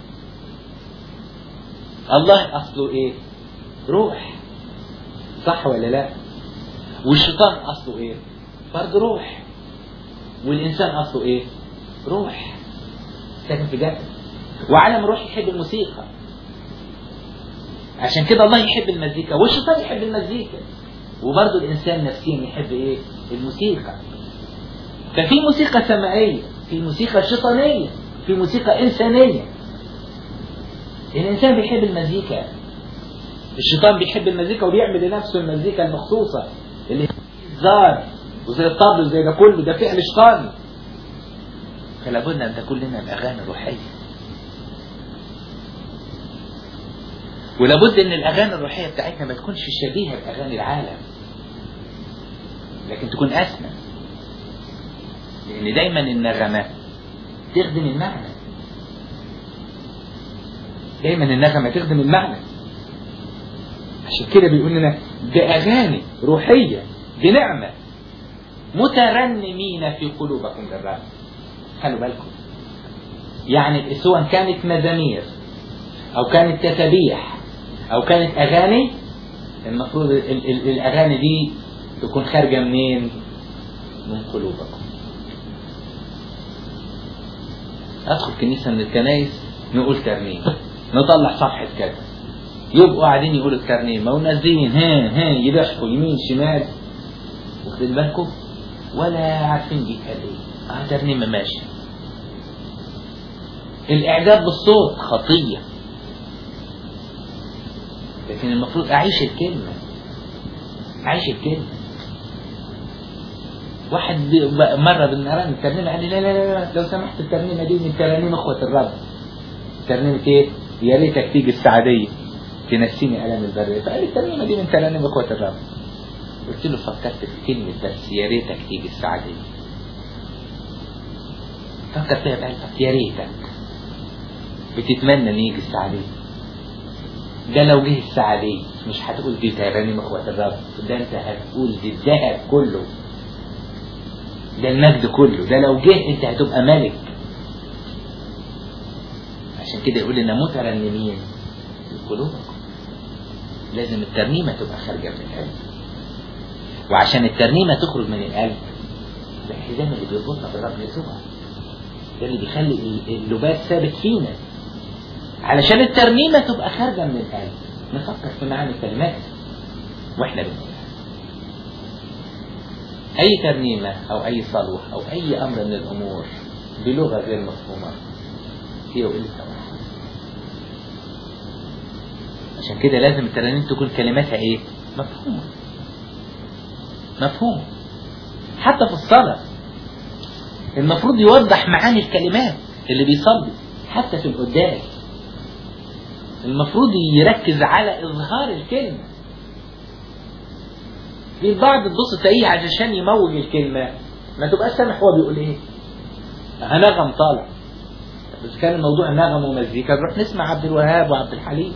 الله اصله ايه روح صح ولا لا والشيطان اصله ايه فرد روح والانسان اصله ايه روح ساكن في جسد وعالم الروح يحب الموسيقى عشان كده الله يحب المزيكا والشيطان يحب المزيكا وبرضه الانسان نفسيا يحب ايه الموسيقى ففي موسيقى سمائيه في موسيقى شيطانيه في موسيقى انسانيه الانسان بيحب المزيكا الشيطان بيحب المزيكا وبيعمل لنفسه المزيكا المخصوصه اللي زار وزي الطبل وزي ده كله ده فعل شيطاني فلا بد ان تكون لنا الاغاني الروحيه ولابد ان الاغاني الروحيه بتاعتنا ما تكونش شبيهه باغاني العالم لكن تكون اسمى لان دايما النغمه تخدم المعنى دايما النغمه تخدم المعنى عشان كده بيقول لنا باغاني روحيه بنعمه مترنمين في قلوبكم بالرب خلوا بالكم يعني سواء كانت مزامير او كانت تسابيح او كانت اغاني المفروض ال ال الاغاني دي تكون خارجه منين من قلوبكم ادخل كنيسه من الكنايس نقول ترنيم نطلع صفحه كذا يبقوا قاعدين يقولوا الترنيمه ونازلين ها ها يضحكوا يمين شمال واخدين بالكم ولا عارفين دي كده ايه اه ترنيمه ماشي الاعجاب بالصوت خطيه لكن المفروض اعيش الكلمه اعيش الكلمه واحد مره بالنهارين الترنيمه قال لي لا لا لا لو سمحت الترنيمه دي من ترانيم اخوه الرب ترنيمه ايه؟ يا ريتك تيجي السعديه تنسيني الام البريه فقال لي الترنيمه دي من ترانيم اخوه الرب قلت له فكرت في كلمه بس يا ريتك تيجي السعديه فكر فيها بقلبك يا ريتك بتتمنى ان يجي السعديه ده لو جه السعديه مش هتقول دي ترانيم اخوة الرب ده انت هتقول دي الذهب كله ده المجد كله ده لو جه انت هتبقى ملك عشان كده يقول لنا مترنمين في قلوبكم لازم الترنيمه تبقى خارجه من القلب وعشان الترنيمه تخرج من القلب الحزام اللي بيربطنا بالرب يسوع ده اللي بيخلي اللباس ثابت فينا علشان الترنيمه تبقى خارجه من القلب نفكر في معاني الكلمات واحنا بنقولها اي ترنيمه او اي صلوه او اي امر من الامور بلغه غير مفهومه هي وقلة توحد عشان كده لازم الترانيم تكون كلماتها ايه مفهومة مفهومة حتى في الصلاة المفروض يوضح معاني الكلمات اللي بيصلي حتى في القداس المفروض يركز على إظهار الكلمة في البعض تبص تلاقيه علشان يموج الكلمة ما تبقاش سامح هو بيقول ايه هنغم طالع بس كان الموضوع نغم ومزيكا نروح نسمع عبد الوهاب وعبد الحليم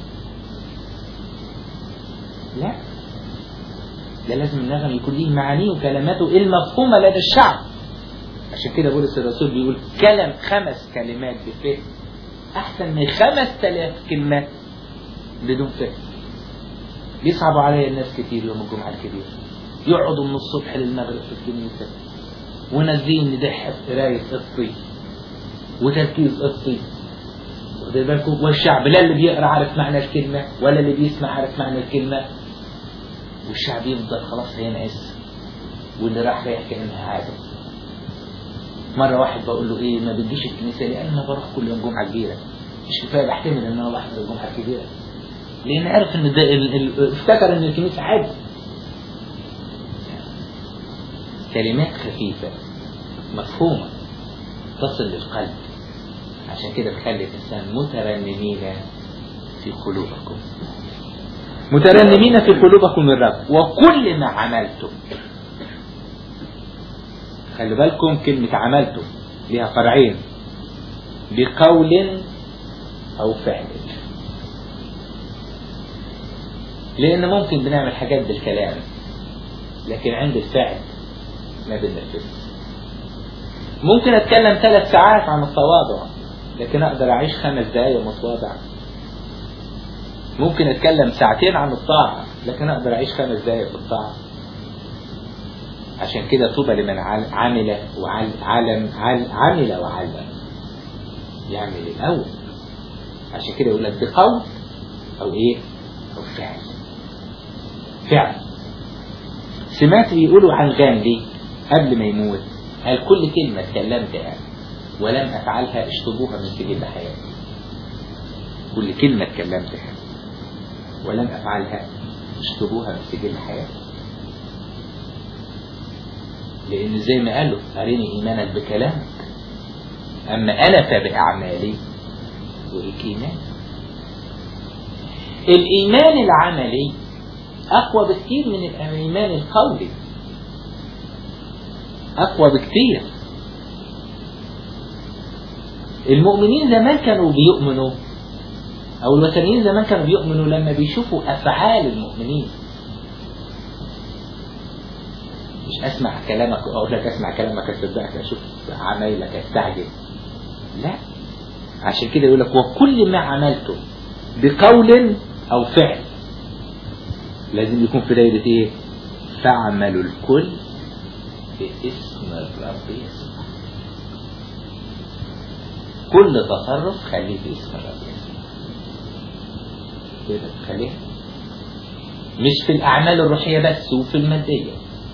لا ده لازم النغم يكون ليه معانيه وكلماته المفهومة لدى الشعب عشان كده بولس الرسول بيقول كلم خمس كلمات بفهم أحسن من خمس تلاف كلمة بدون فهم بيصعبوا عليا الناس كتير يوم الجمعة الكبير يقعدوا من الصبح للمغرب في الكنيسة ونازلين ندح في قراية قصي وتركيز قصي واخد بالكم والشعب لا اللي بيقرا عارف معنى الكلمة ولا اللي بيسمع عارف معنى الكلمة والشعب يفضل خلاص هينعس واللي راح رايح كأنها عادة مرة واحد بقول له ايه ما بتجيش الكنيسة ليه؟ انا بروح كل يوم جمعة كبيرة مش كفاية بحتمل ان انا بحضر الجمعة الكبيرة لان عرف ان ده ال... ال... افتكر ان الكنيسة عادي كلمات خفيفة مفهومة تصل للقلب عشان كده تخلي الإنسان مترنمين في قلوبكم مترنمين في قلوبكم الرب وكل ما عملتم خلي بالكم كلمة عملتم ليها فرعين بقول أو فعل لأن ممكن بنعمل حاجات بالكلام لكن عند الفعل ما بننفذ ممكن اتكلم ثلاث ساعات عن التواضع لكن اقدر اعيش خمس دقايق متواضع ممكن اتكلم ساعتين عن الطاعة لكن اقدر اعيش خمس دقايق في الطاعة عشان كده طوبى لمن عمل وعلم عمل وعلم يعمل الاول عشان كده يقول لك بقول او ايه او فعل فعل سمعت بيقولوا عن غاندي قبل ما يموت قال كل كلمة اتكلمتها ولم أفعلها اشطبوها من سجل حياتي كل كلمة اتكلمتها ولم أفعلها اشطبوها من سجل حياتي لأن زي ما قالوا أريني إيمانك بكلامك أما أنا فبأعمالي ولك إيمان الإيمان العملي أقوى بكثير من الإيمان القولي أقوى بكثير المؤمنين زمان كانوا بيؤمنوا أو الوثنيين زمان كانوا بيؤمنوا لما بيشوفوا أفعال المؤمنين مش أسمع كلامك أقول لك أسمع كلامك أصدقك أشوف عمايلك أستعجب لا عشان كده يقول لك وكل ما عملته بقول أو فعل لازم يكون في دايرة إيه؟ فاعملوا الكل باسم الرب يسوع كل تصرف خليه باسم الرب يسوع كده خليه مش في الأعمال الروحية بس وفي المادية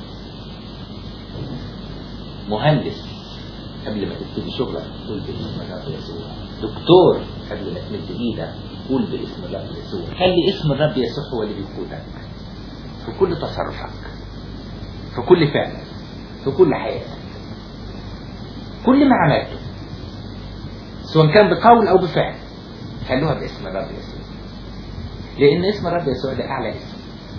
مهندس قبل ما تبتدي شغلك قول باسم الرب يسوع دكتور قبل ما تمد ايدك قول باسم الرب يسوع خلي اسم الرب يسوع هو اللي بيقودك في كل تصرفك في كل فعلك في كل حياتك كل ما عملته سواء كان بقول او بفعل خلوها باسم الرب يسوع لان اسم الرب يسوع ده اعلى اسم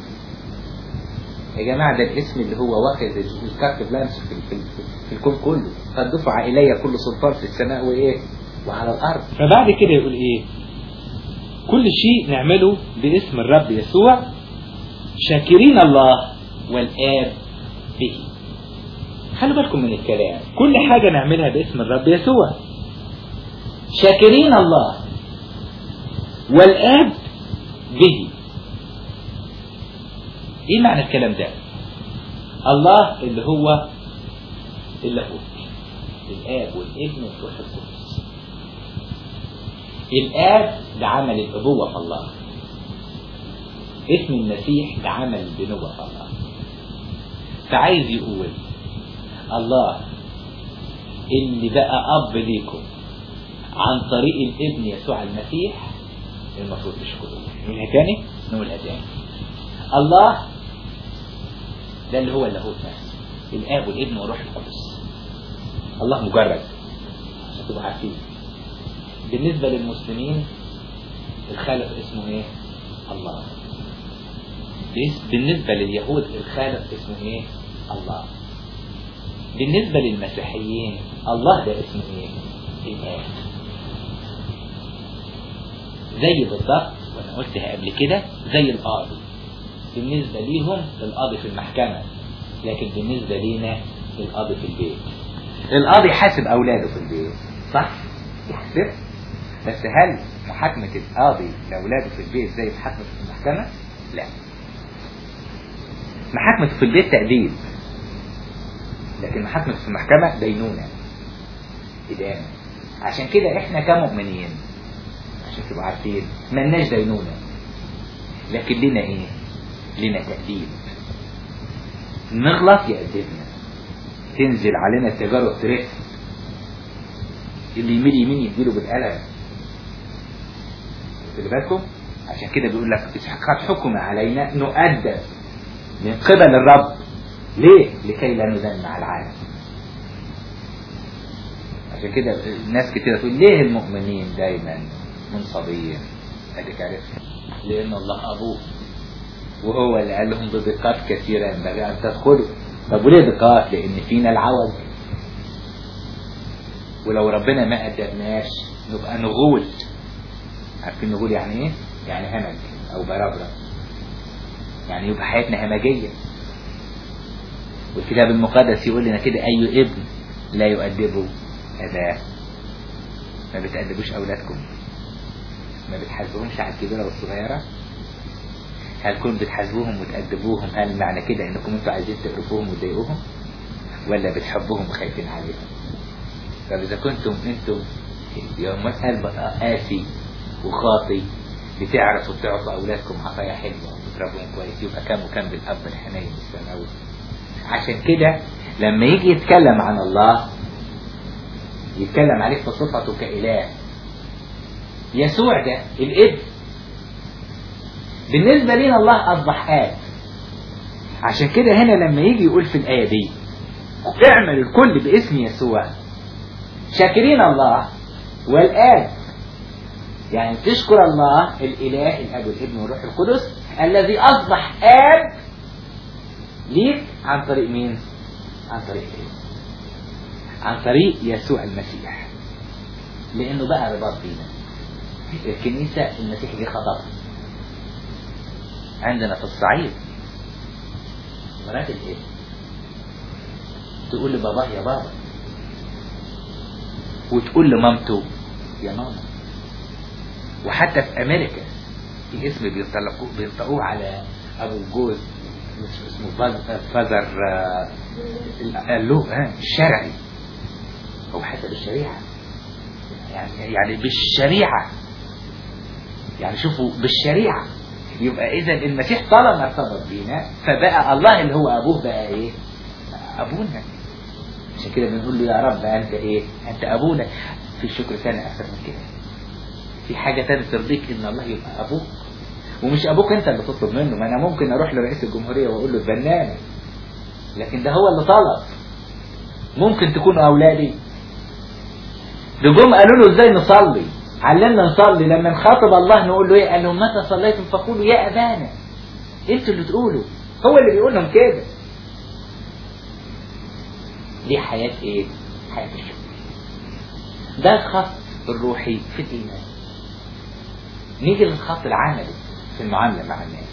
يا جماعة ده الاسم اللي هو واخد الكارت بلانس في, في, في الكون كله قد دفع إلي كل سلطان في السماء وإيه وعلى الأرض فبعد كده يقول إيه كل شيء نعمله باسم الرب يسوع شاكرين الله والآب به خلوا بالكم من الكلام كل حاجة نعملها باسم الرب يسوع شاكرين الله والآب به ايه معنى الكلام ده الله اللي هو اللاهوت الاب والابن والروح القدس الاب ده عمل الابوه في الله اسم المسيح ده عمل البنوه في الله فعايز يقول الله اللي بقى اب ليكم عن طريق الابن يسوع المسيح المفروض تشكروه نقولها تاني نقولها تاني الله ده اللي هو اللاهوت نفسه الاب والابن والروح القدس الله مجرد عشان تبقوا عارفين بالنسبة للمسلمين الخالق اسمه ايه الله بس- بالنسبة لليهود الخالق اسمه ايه الله بالنسبة للمسيحيين الله ده اسمه ايه الآب زي بالضبط وانا قلتها قبل كده زي القاضي بالنسبة ليهم القاضي في المحكمة لكن بالنسبة لينا القاضي في البيت القاضي حاسب أولاده في البيت صح؟ يحسب بس هل محاكمة القاضي لأولاده في البيت زي محاكمة في المحكمة؟ لا محاكمة في البيت تأديب لكن محاكمة في المحكمة دينونة إدانة عشان كده احنا كمؤمنين عشان تبقوا عارفين ملناش دينونة لكن لنا ايه لنا تأديب نغلط يأدبنا تنزل علينا التجارب ترف اللي يميل يمين يديله بالقلم خلي بالكم عشان كده بيقول لك قد حكم علينا نؤدب من قبل الرب ليه؟ لكي لا ندان مع العالم عشان كده الناس كتير تقول ليه المؤمنين دايما منصبين اديك عرفت لان الله ابوه وهو اللي قال لهم بدقات كثيرة ينبغي أن تدخلوا طب وليه دقات؟ لأن فينا العوج ولو ربنا ما أدبناش نبقى نغول عارفين نغول يعني إيه؟ يعني همج أو بربرة يعني يبقى حياتنا همجية والكتاب المقدس يقول لنا كده أي ابن لا يؤدبه أباه ما بتأدبوش أولادكم ما بتحاسبوهمش على الكبيرة والصغيرة هل كنتم بتحاسبوهم وتأدبوهم هل معنى كده انكم انتوا عايزين تقرفوهم وتضايقوهم ولا بتحبوهم وخايفين عليهم طب اذا كنتم انتم يوم قلب قاسي وخاطي بتعرفوا تعطوا اولادكم عطايا حلوه وتربوهم كويس يبقى كم وكم بالاب الحنين السماوي عشان كده لما يجي يتكلم عن الله يتكلم عليه في صفته كإله يسوع ده الابن بالنسبة لنا الله أصبح آب عشان كده هنا لما يجي يقول في الآية دي اعمل الكل باسم يسوع شاكرين الله والآب يعني تشكر الله الإله الأب والابن والروح القدس الذي أصبح آب ليك عن طريق مين؟ عن طريق إيه؟ عن طريق يسوع المسيح لأنه بقى رباط بينا الكنيسة المسيح جه خطبها عندنا في الصعيد مرات الايه تقول لباباه يا بابا وتقول لمامته يا ماما وحتى في امريكا في اسم بيطلقوه بينطقوه على ابو الجوز اسمه فاز- فازر آه، له ها الشرعي هو حسب الشريعه يعني يعني بالشريعه يعني شوفوا بالشريعه يبقى اذا المسيح طالما ارتبط بينا فبقى الله اللي هو ابوه بقى ايه ابونا عشان كده بنقول له يا رب انت ايه انت ابونا في شكر ثاني اكثر من كده في حاجه ثانيه ترضيك ان الله يبقى ابوك ومش ابوك انت اللي تطلب منه ما انا ممكن اروح لرئيس الجمهوريه واقول له اتبناني لكن ده هو اللي طلب ممكن تكونوا اولادي ده جم قالوا له ازاي نصلي علمنا نصلي لما نخاطب الله نقول له ايه قال لهم متى صليتم فقولوا يا ابانا انتوا اللي تقولوا هو اللي بيقول لهم كده دي حياة ايه حياة الشكر ده الخط الروحي في الايمان نيجي للخط العملي في المعاملة مع الناس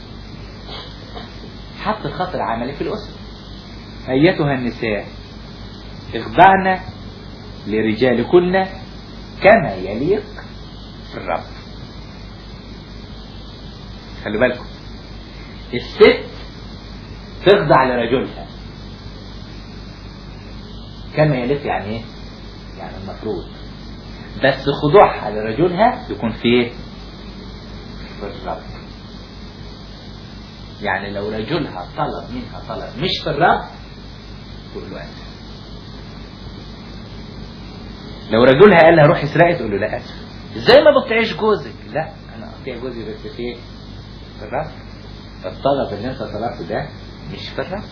حط الخط العملي في الأسرة أيتها النساء اخضعن لرجالكن كما يليق في الرب خلي بالكم الست تخضع لرجلها كما يليق يعني ايه يعني المفروض بس خضوعها لرجلها يكون في ايه في الرب يعني لو رجلها طلب منها طلب مش في الرب تقول له اسف لو رجلها قال لها روح اسرقي تقول له لا اسف ازاي ما بتطيعيش جوزك لا يا جوزي بس في في الرب الطلب اللي انت طلبته ده مش في الرب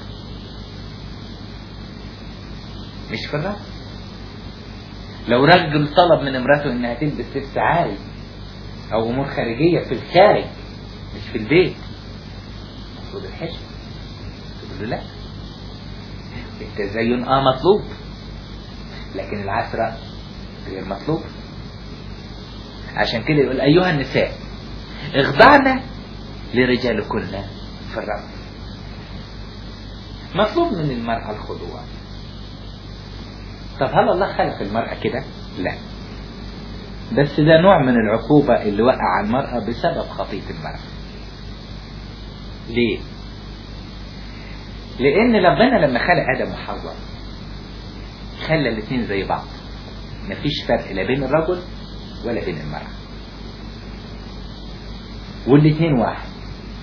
مش في الرب لو رجل طلب من امراته انها تلبس لبس عاري او امور خارجيه في الخارج مش في البيت المفروض الحشم تقول له لا التزين اه مطلوب لكن العسرة غير مطلوب عشان كده يقول ايها النساء اخضعنا لرجالكن في الرب مطلوب من المرأة الخضوع طب هل الله خلق المرأة كده؟ لا بس ده نوع من العقوبة اللي وقع على المرأة بسبب خطية المرأة ليه؟ لأن ربنا لما خلق آدم وحواء خلى الاثنين زي بعض مفيش فرق لا بين الرجل ولا بين المرأة والاثنين واحد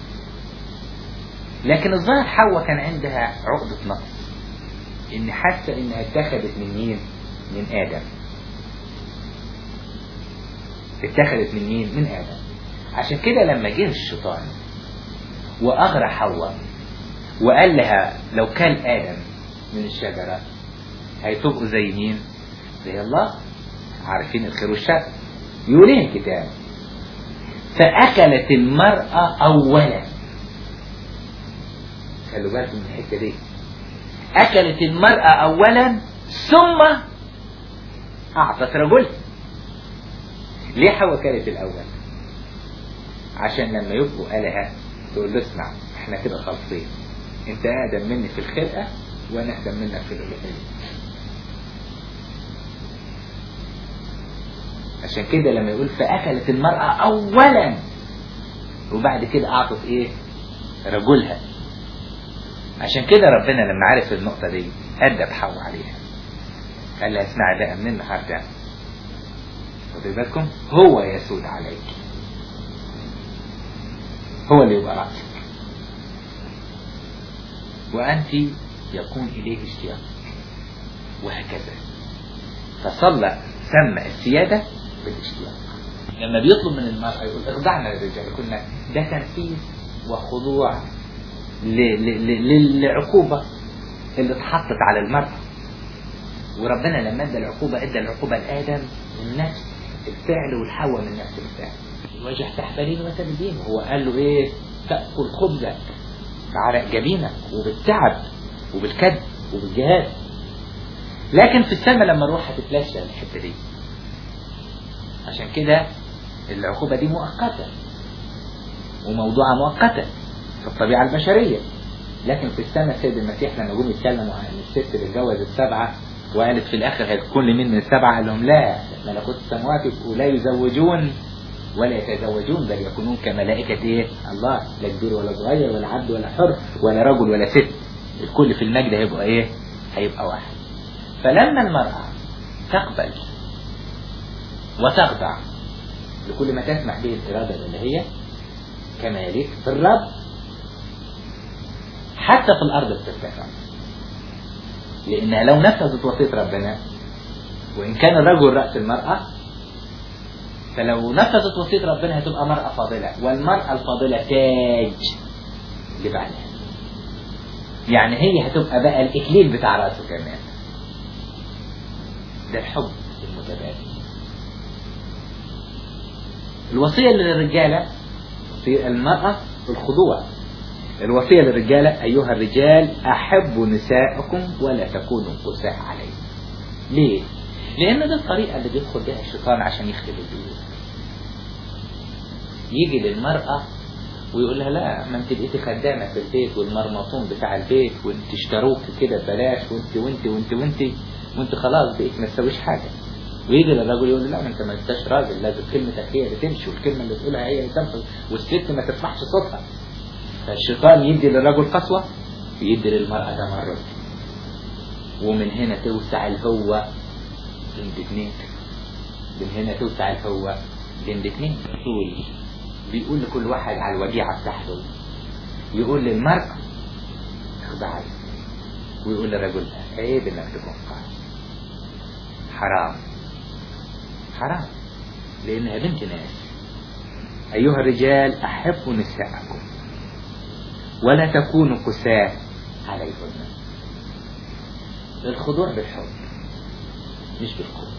لكن الظاهر حواء كان عندها عقدة نقص ان حاسة انها اتخذت من مين من ادم اتخذت من مين من ادم عشان كده لما جه الشيطان واغرى حواء وقال لها لو كان ادم من الشجرة هيتبقوا زي مين زي الله عارفين الخير والشر يقول ايه الكتاب فاكلت المرأة اولا خلوا بالكم من الحتة دي أكلت المرأة أولا ثم أعطت رجل ليه حواء كانت الأول عشان لما يبقوا آلهة تقول له اسمع احنا كده خالصين انت أقدم مني في الخلقة وأنا أقدم منك في الألوهية عشان كده لما يقول فأكلت المرأة أولا وبعد كده أعطت إيه رجلها عشان كده ربنا لما عرف النقطة دي أدب حواء عليها قال لها اسمعي بقى من النهاردة خدوا بالكم هو يسود عليك هو اللي يبقى رأسك وأنت يكون إليه اشتياق وهكذا فصلى سمى السيادة بالاشتياق لما بيطلب من المرأة يقول اخضعنا للرجال كنا ده تنفيذ وخضوع للعقوبة اللي اتحطت على المرأة وربنا لما ادى العقوبة ادى العقوبة لآدم من نفس الفعل والحواء من نفس الفعل الوجه تحفلين وتبدين هو قال له ايه تأكل خبزك بعرق جبينك وبالتعب وبالكد وبالجهاد لكن في السماء لما نروح هتتلاشى الحتة دي عشان كده العقوبة دي مؤقتة وموضوعها مؤقتة في الطبيعة البشرية لكن في السماء السيد المسيح لما جم يتكلموا عن الست اللي اتجوزت سبعة وقالت في الآخر هتكون لي من السبعة قال لهم لا ملكوت السماوات يبقوا لا يزوجون ولا يتزوجون بل يكونون كملائكة ايه الله لا كبير ولا صغير ولا عبد ولا حر ولا رجل ولا ست الكل في المجد هيبقى ايه هيبقى واحد فلما المرأة تقبل وتخضع لكل ما تسمح به الإرادة الإلهية كمالك في الرب حتى في الأرض بترتفع لأنها لو نفذت وصية ربنا وإن كان الرجل رأس المرأة فلو نفذت وصية ربنا هتبقى مرأة فاضلة والمرأة الفاضلة تاج لبعلها يعني هي هتبقى بقى الإكليل بتاع رأسه كمان ده الحب المتبادل الوصية للرجالة وصية المرأة الخضوع الوصية للرجالة أيها الرجال أحبوا نساءكم ولا تكونوا قساء عليهم ليه؟ لأن دي الطريقة اللي بيدخل بها الشيطان عشان يخرب البيوت يجي للمرأة ويقول لها لا ما انت بقيتي خدامة في البيت والمرمطون بتاع البيت وانت اشتروك كده ببلاش وانت وانت وانت وانت وانت خلاص بقيت ما تسويش حاجة ويجي للراجل يقول له لا ما انت ما انتش راجل لازم كلمتك هي اللي تمشي والكلمة اللي تقولها هي اللي تنفذ والست ما تسمعش صوتها فالشيطان يدي للرجل قسوة ويدي للمرأة تمرد ومن هنا توسع الهوة بين الاثنين من هنا توسع الهوة بين الاثنين طول بيقول لكل واحد على الوديعة بتاعته يقول للمرأة اخضعي ويقول للرجل عيب انك تكون قاسي حرام حرام لانها بنت ناس أيها الرجال أحبوا نساءكم ولا تكونوا قساة عليهن الخضوع بالحب مش بالقوة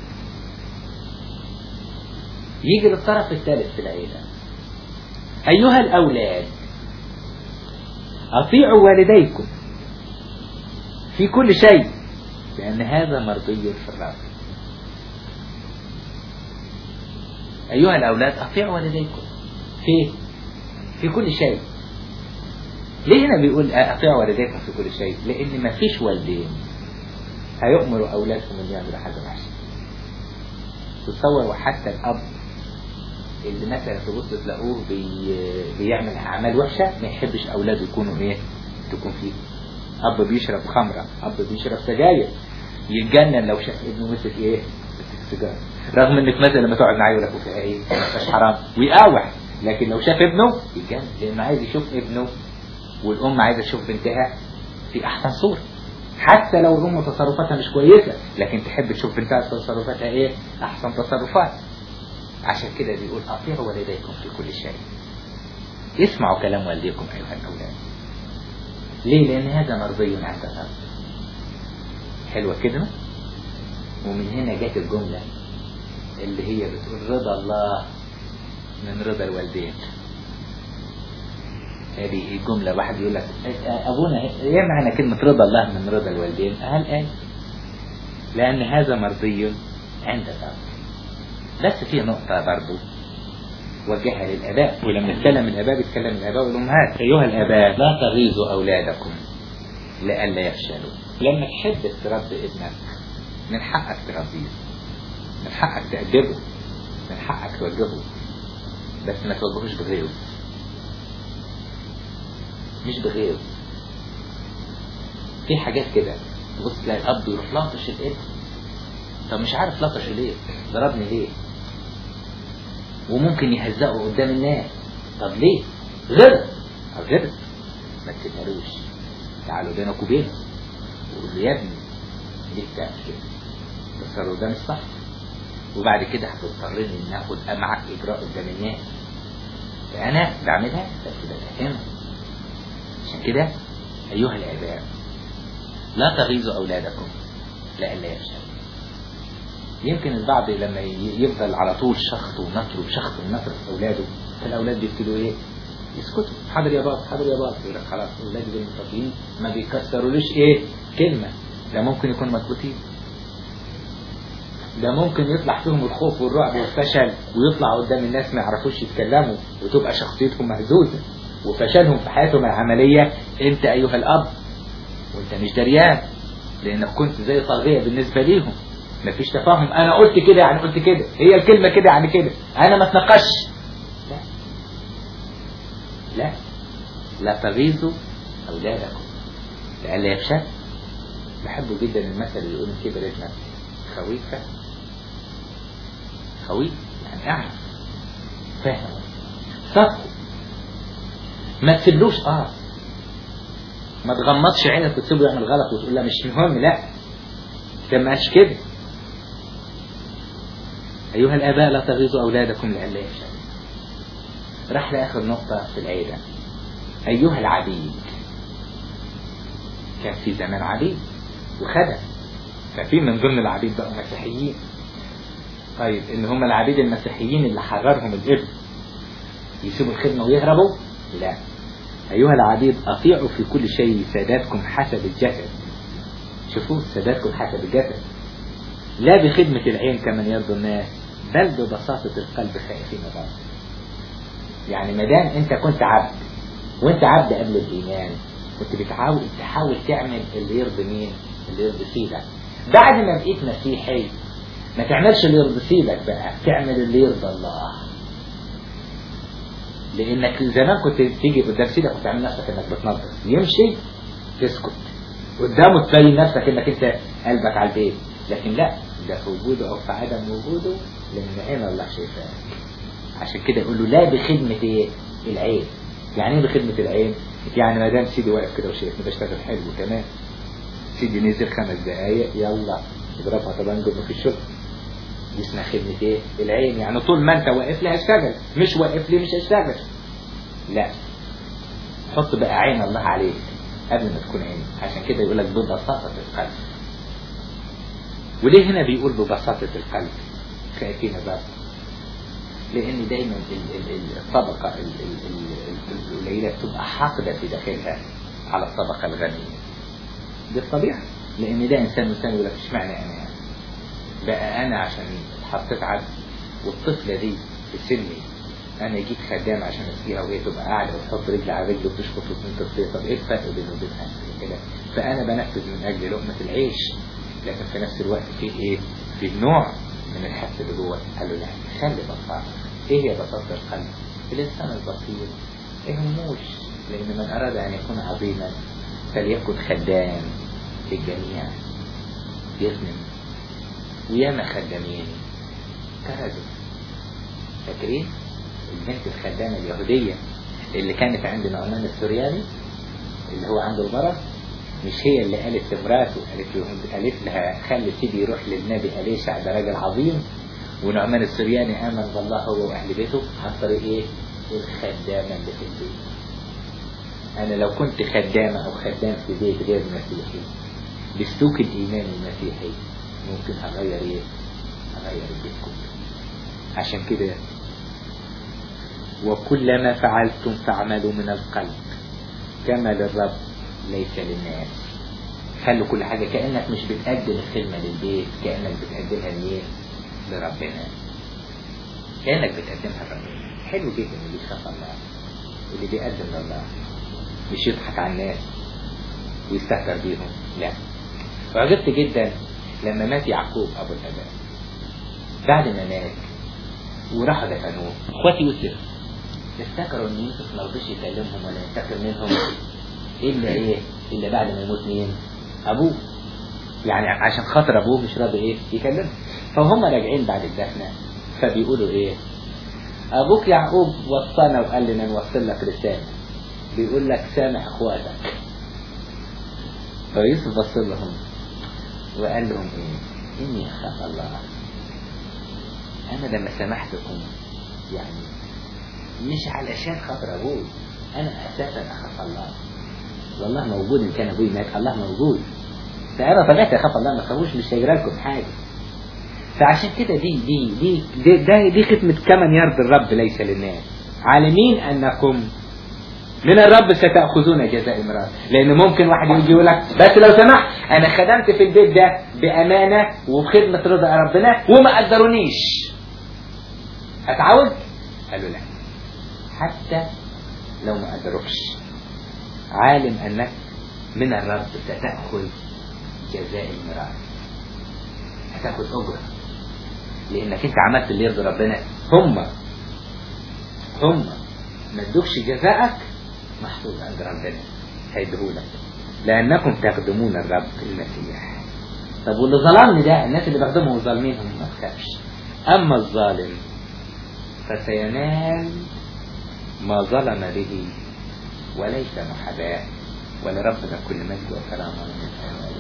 يجي للطرف الثالث في العيلة أيها الأولاد أطيعوا والديكم في كل شيء لأن هذا مرضي في الرب أيها الأولاد أطيعوا والديكم في في كل شيء ليه هنا بيقول أطيعوا والديكم في كل شيء لأن ما فيش والدين هيؤمروا أولادهم أن يعملوا حاجة وحشة تصور وحتى الأب اللي مثلا تبص تلاقوه بي... بيعمل أعمال وحشة ما يحبش أولاده يكونوا إيه تكون فيه أب بيشرب خمرة أب بيشرب سجاير يتجنن لو شاف ابنه مسك إيه مسك سيجارة رغم إنك مثلا لما تقعد معاه يقول لك فيها إيه مش حرام ويقاوح لكن لو شاف ابنه يتجنن لأنه عايز يشوف ابنه والأم عايزة تشوف بنتها في أحسن صورة حتى لو الأم تصرفاتها مش كويسة لكن تحب تشوف بنتها تصرفاتها إيه أحسن تصرفات عشان كده بيقول أطيعوا والديكم في كل شيء اسمعوا كلام والديكم أيها الأولاد ليه لأن هذا مرضي عند الرب حلوة كده ومن هنا جت الجملة اللي هي بتقول رضا الله من رضا الوالدين هذه الجملة واحد يقول لك أبونا ايه معنى كلمة رضا الله من رضا الوالدين هل قال لأن هذا مرضي عند الرب بس في نقطة برضو وجهها للآباء ولما نتكلم الآباء بيتكلم الآباء والأمهات أيها الآباء لا تغيظوا أولادكم لئلا يفشلوا لما تحب تربي ابنك من حقك تربيه من حقك تأدبه من حقك توجهه بس ما توجهوش بغيظ مش بغيظ في حاجات كده تبص تلاقي الأب يروح لاطش الابن طب مش عارف لطش ليه ضربني ليه وممكن يهزقه قدام الناس طب ليه غلط طب غلط ما تسيبهالوش تعالوا بينك وبينه وقول له يا ابني ليه بتعمل كده بس ده مش صح وبعد كده هتضطرني ان اخد معك اجراء قدام الناس فانا بعملها بس بفهمها عشان كده ايها الاباء لا تغيظوا اولادكم لئلا يفشلوا يمكن البعض لما يفضل على طول شخط ونطر وشخط ونطر في اولاده فالاولاد بيبتدوا ايه يسكتوا حاضر يا بابا حاضر يا بابا يقول لك خلاص اولادي دول متربيين ما بيكسروليش ايه كلمه ده ممكن يكون مكبوتين ده ممكن يطلع فيهم الخوف والرعب والفشل ويطلع قدام الناس ما يعرفوش يتكلموا وتبقى شخصيتهم مهزوزه وفشلهم في حياتهم العمليه انت ايها الاب وانت مش دريان لانك كنت زي طاغيه بالنسبه ليهم مفيش تفاهم انا قلت كده يعني قلت كده هي الكلمة كده يعني كده انا ما اتناقش لا لا لا تغيظوا اولادكم لئلا يفشل بحبه جدا المثل اللي يقول كبر ابنك خويفة خويف يعني اعرف فاهم صدقه ما تسيبلوش اه ما تغمضش عينك وتسيبه يعمل غلط وتقول لا مش مهم لا ده ما قالش كده أيها الآباء لا تغيظوا أولادكم لئلا يفشلوا راح لآخر نقطة في العيلة أيها العبيد كان في زمان عبيد وخدم ففي من ضمن العبيد بقى مسيحيين طيب ان هم العبيد المسيحيين اللي حررهم الابن يسيبوا الخدمة ويهربوا لا أيها العبيد أطيعوا في كل شيء ساداتكم حسب الجسد شوفوا ساداتكم حسب الجسد لا بخدمة العين كمن يرضي الناس بل ببساطة القلب خائفين الله يعني ما دام انت كنت عبد وانت عبد قبل الايمان كنت بتحاول تحاول تعمل اللي يرضي مين اللي يرضي سيدك بعد ما بقيت مسيحي ما تعملش اللي يرضي سيدك بقى تعمل اللي يرضي الله لانك زمان كنت تيجي قدام سيدك وتعمل نفسك انك بتنظف يمشي تسكت قدامه تبين نفسك انك انت قلبك على البيت لكن لا ده في وجوده او في عدم وجوده لان عين الله شايفاه عشان كده يقول له لا بخدمة ايه العين يعني ايه بخدمة العين يعني ما دام سيدي واقف كده وشايفني بشتغل حلو تمام سيدي نزل خمس دقايق يلا اضربها طبعا جبنا في الشغل دي اسمها خدمة ايه العين يعني طول ما انت واقف لي هشتغل مش واقف لي مش هشتغل لا حط بقى عين الله عليك قبل ما تكون عين عشان كده يقول لك ببساطة القلب وليه هنا بيقول ببساطة القلب خائفين الرب لان دايما ال- ال- ال- الطبقة ال- ال- ال- القليلة بتبقى حاقدة في داخلها على الطبقة الغنية دي الطبيعة لان ده انسان انسان يقول لك اشمعنى انا يعني بقى انا عشان اتحطيت عبد والطفلة دي في سني انا جيت خدام عشان اسقيها وهي تبقى قاعدة وتحط رجل على رجل وتشخط وتنطر فيها طب ايه الفرق بينه وبينها كده فانا بنفذ من اجل لقمة العيش لكن في نفس الوقت في ايه في نوع من الحس اللي جوه قال له لا خلي بساطة ايه هي بساطة القلب الانسان البسيط يهموش لان من اراد ان يكون عظيما فليكن خدام للجميع يخدم وياما خدامين كرزوا فاكرين البنت الخدامة اليهودية اللي كانت عند نعمان السورياني اللي هو عنده المرض مش هي اللي قالت لمراته قالت له قالت لها خلي سيدي يروح للنبي أليشع ده راجل عظيم ونعمان السورياني آمن بالله هو وأهل بيته عن طريق إيه؟ الخدامة اللي في البيت أنا لو كنت خدامة أو خدام في بيت غير مسيحي بسلوك الإيمان المسيحي ممكن أغير إيه؟ أغير البيت كله عشان كده وكلما فعلتم فاعملوا من القلب كما للرب ليس للناس خلوا كل حاجة كأنك مش بتقدم الخدمة للبيت كأنك بتقدمها لمين لربنا كأنك بتقدمها لربنا حلو جدا اللي بيخاف الله اللي بيقدم لله مش يضحك على الناس ويستهتر بيهم لا وعجبت جدا لما مات يعقوب ابو الاباء بعد ما مات وراحوا دفنوه اخواتي يوسف افتكروا ان يوسف ما رضيش يكلمهم ولا ينتقم منهم الا ايه الا بعد ما يموت مين ابوه يعني عشان خاطر ابوه مش راضي ايه يكلمهم فهم راجعين بعد الدفنه فبيقولوا ايه ابوك يعقوب وصانا وقال لنا نوصل لك رساله بيقول لك سامح اخواتك فيوسف بص لهم وقال لهم ايه اني اخاف الله انا لما سامحتكم يعني مش علشان خاطر ابوي انا اساسا اخاف الله والله موجود ان كان ابوي مات الله موجود فانا طبيعتي اخاف الله ما تخافوش مش هيجرى لكم حاجه فعشان كده دي دي دي دي, دي, دي ختمة كمن يرضي الرب ليس للناس عالمين انكم من الرب ستأخذون جزاء امرأة لأن ممكن واحد يجي يقول لك بس لو سمحت أنا خدمت في البيت ده بأمانة وبخدمة رضا ربنا وما قدرونيش هتعود؟ قالوا لا حتى لو ما قدروكش عالم أنك من الرب ستأخذ جزاء المرأة هتاخد أجرة لأنك أنت عملت اللي يرضي ربنا هم هم ما ادوكش جزاءك محفوظ عند ربنا هيديهولك لأنكم تخدمون الرب المسيح طب واللي ظلمني ده الناس اللي بخدمهم ظالمينهم ما تخافش أما الظالم فسينال ما ظلم به وليس محاباة ولربنا كل مجد وكرامة من الآن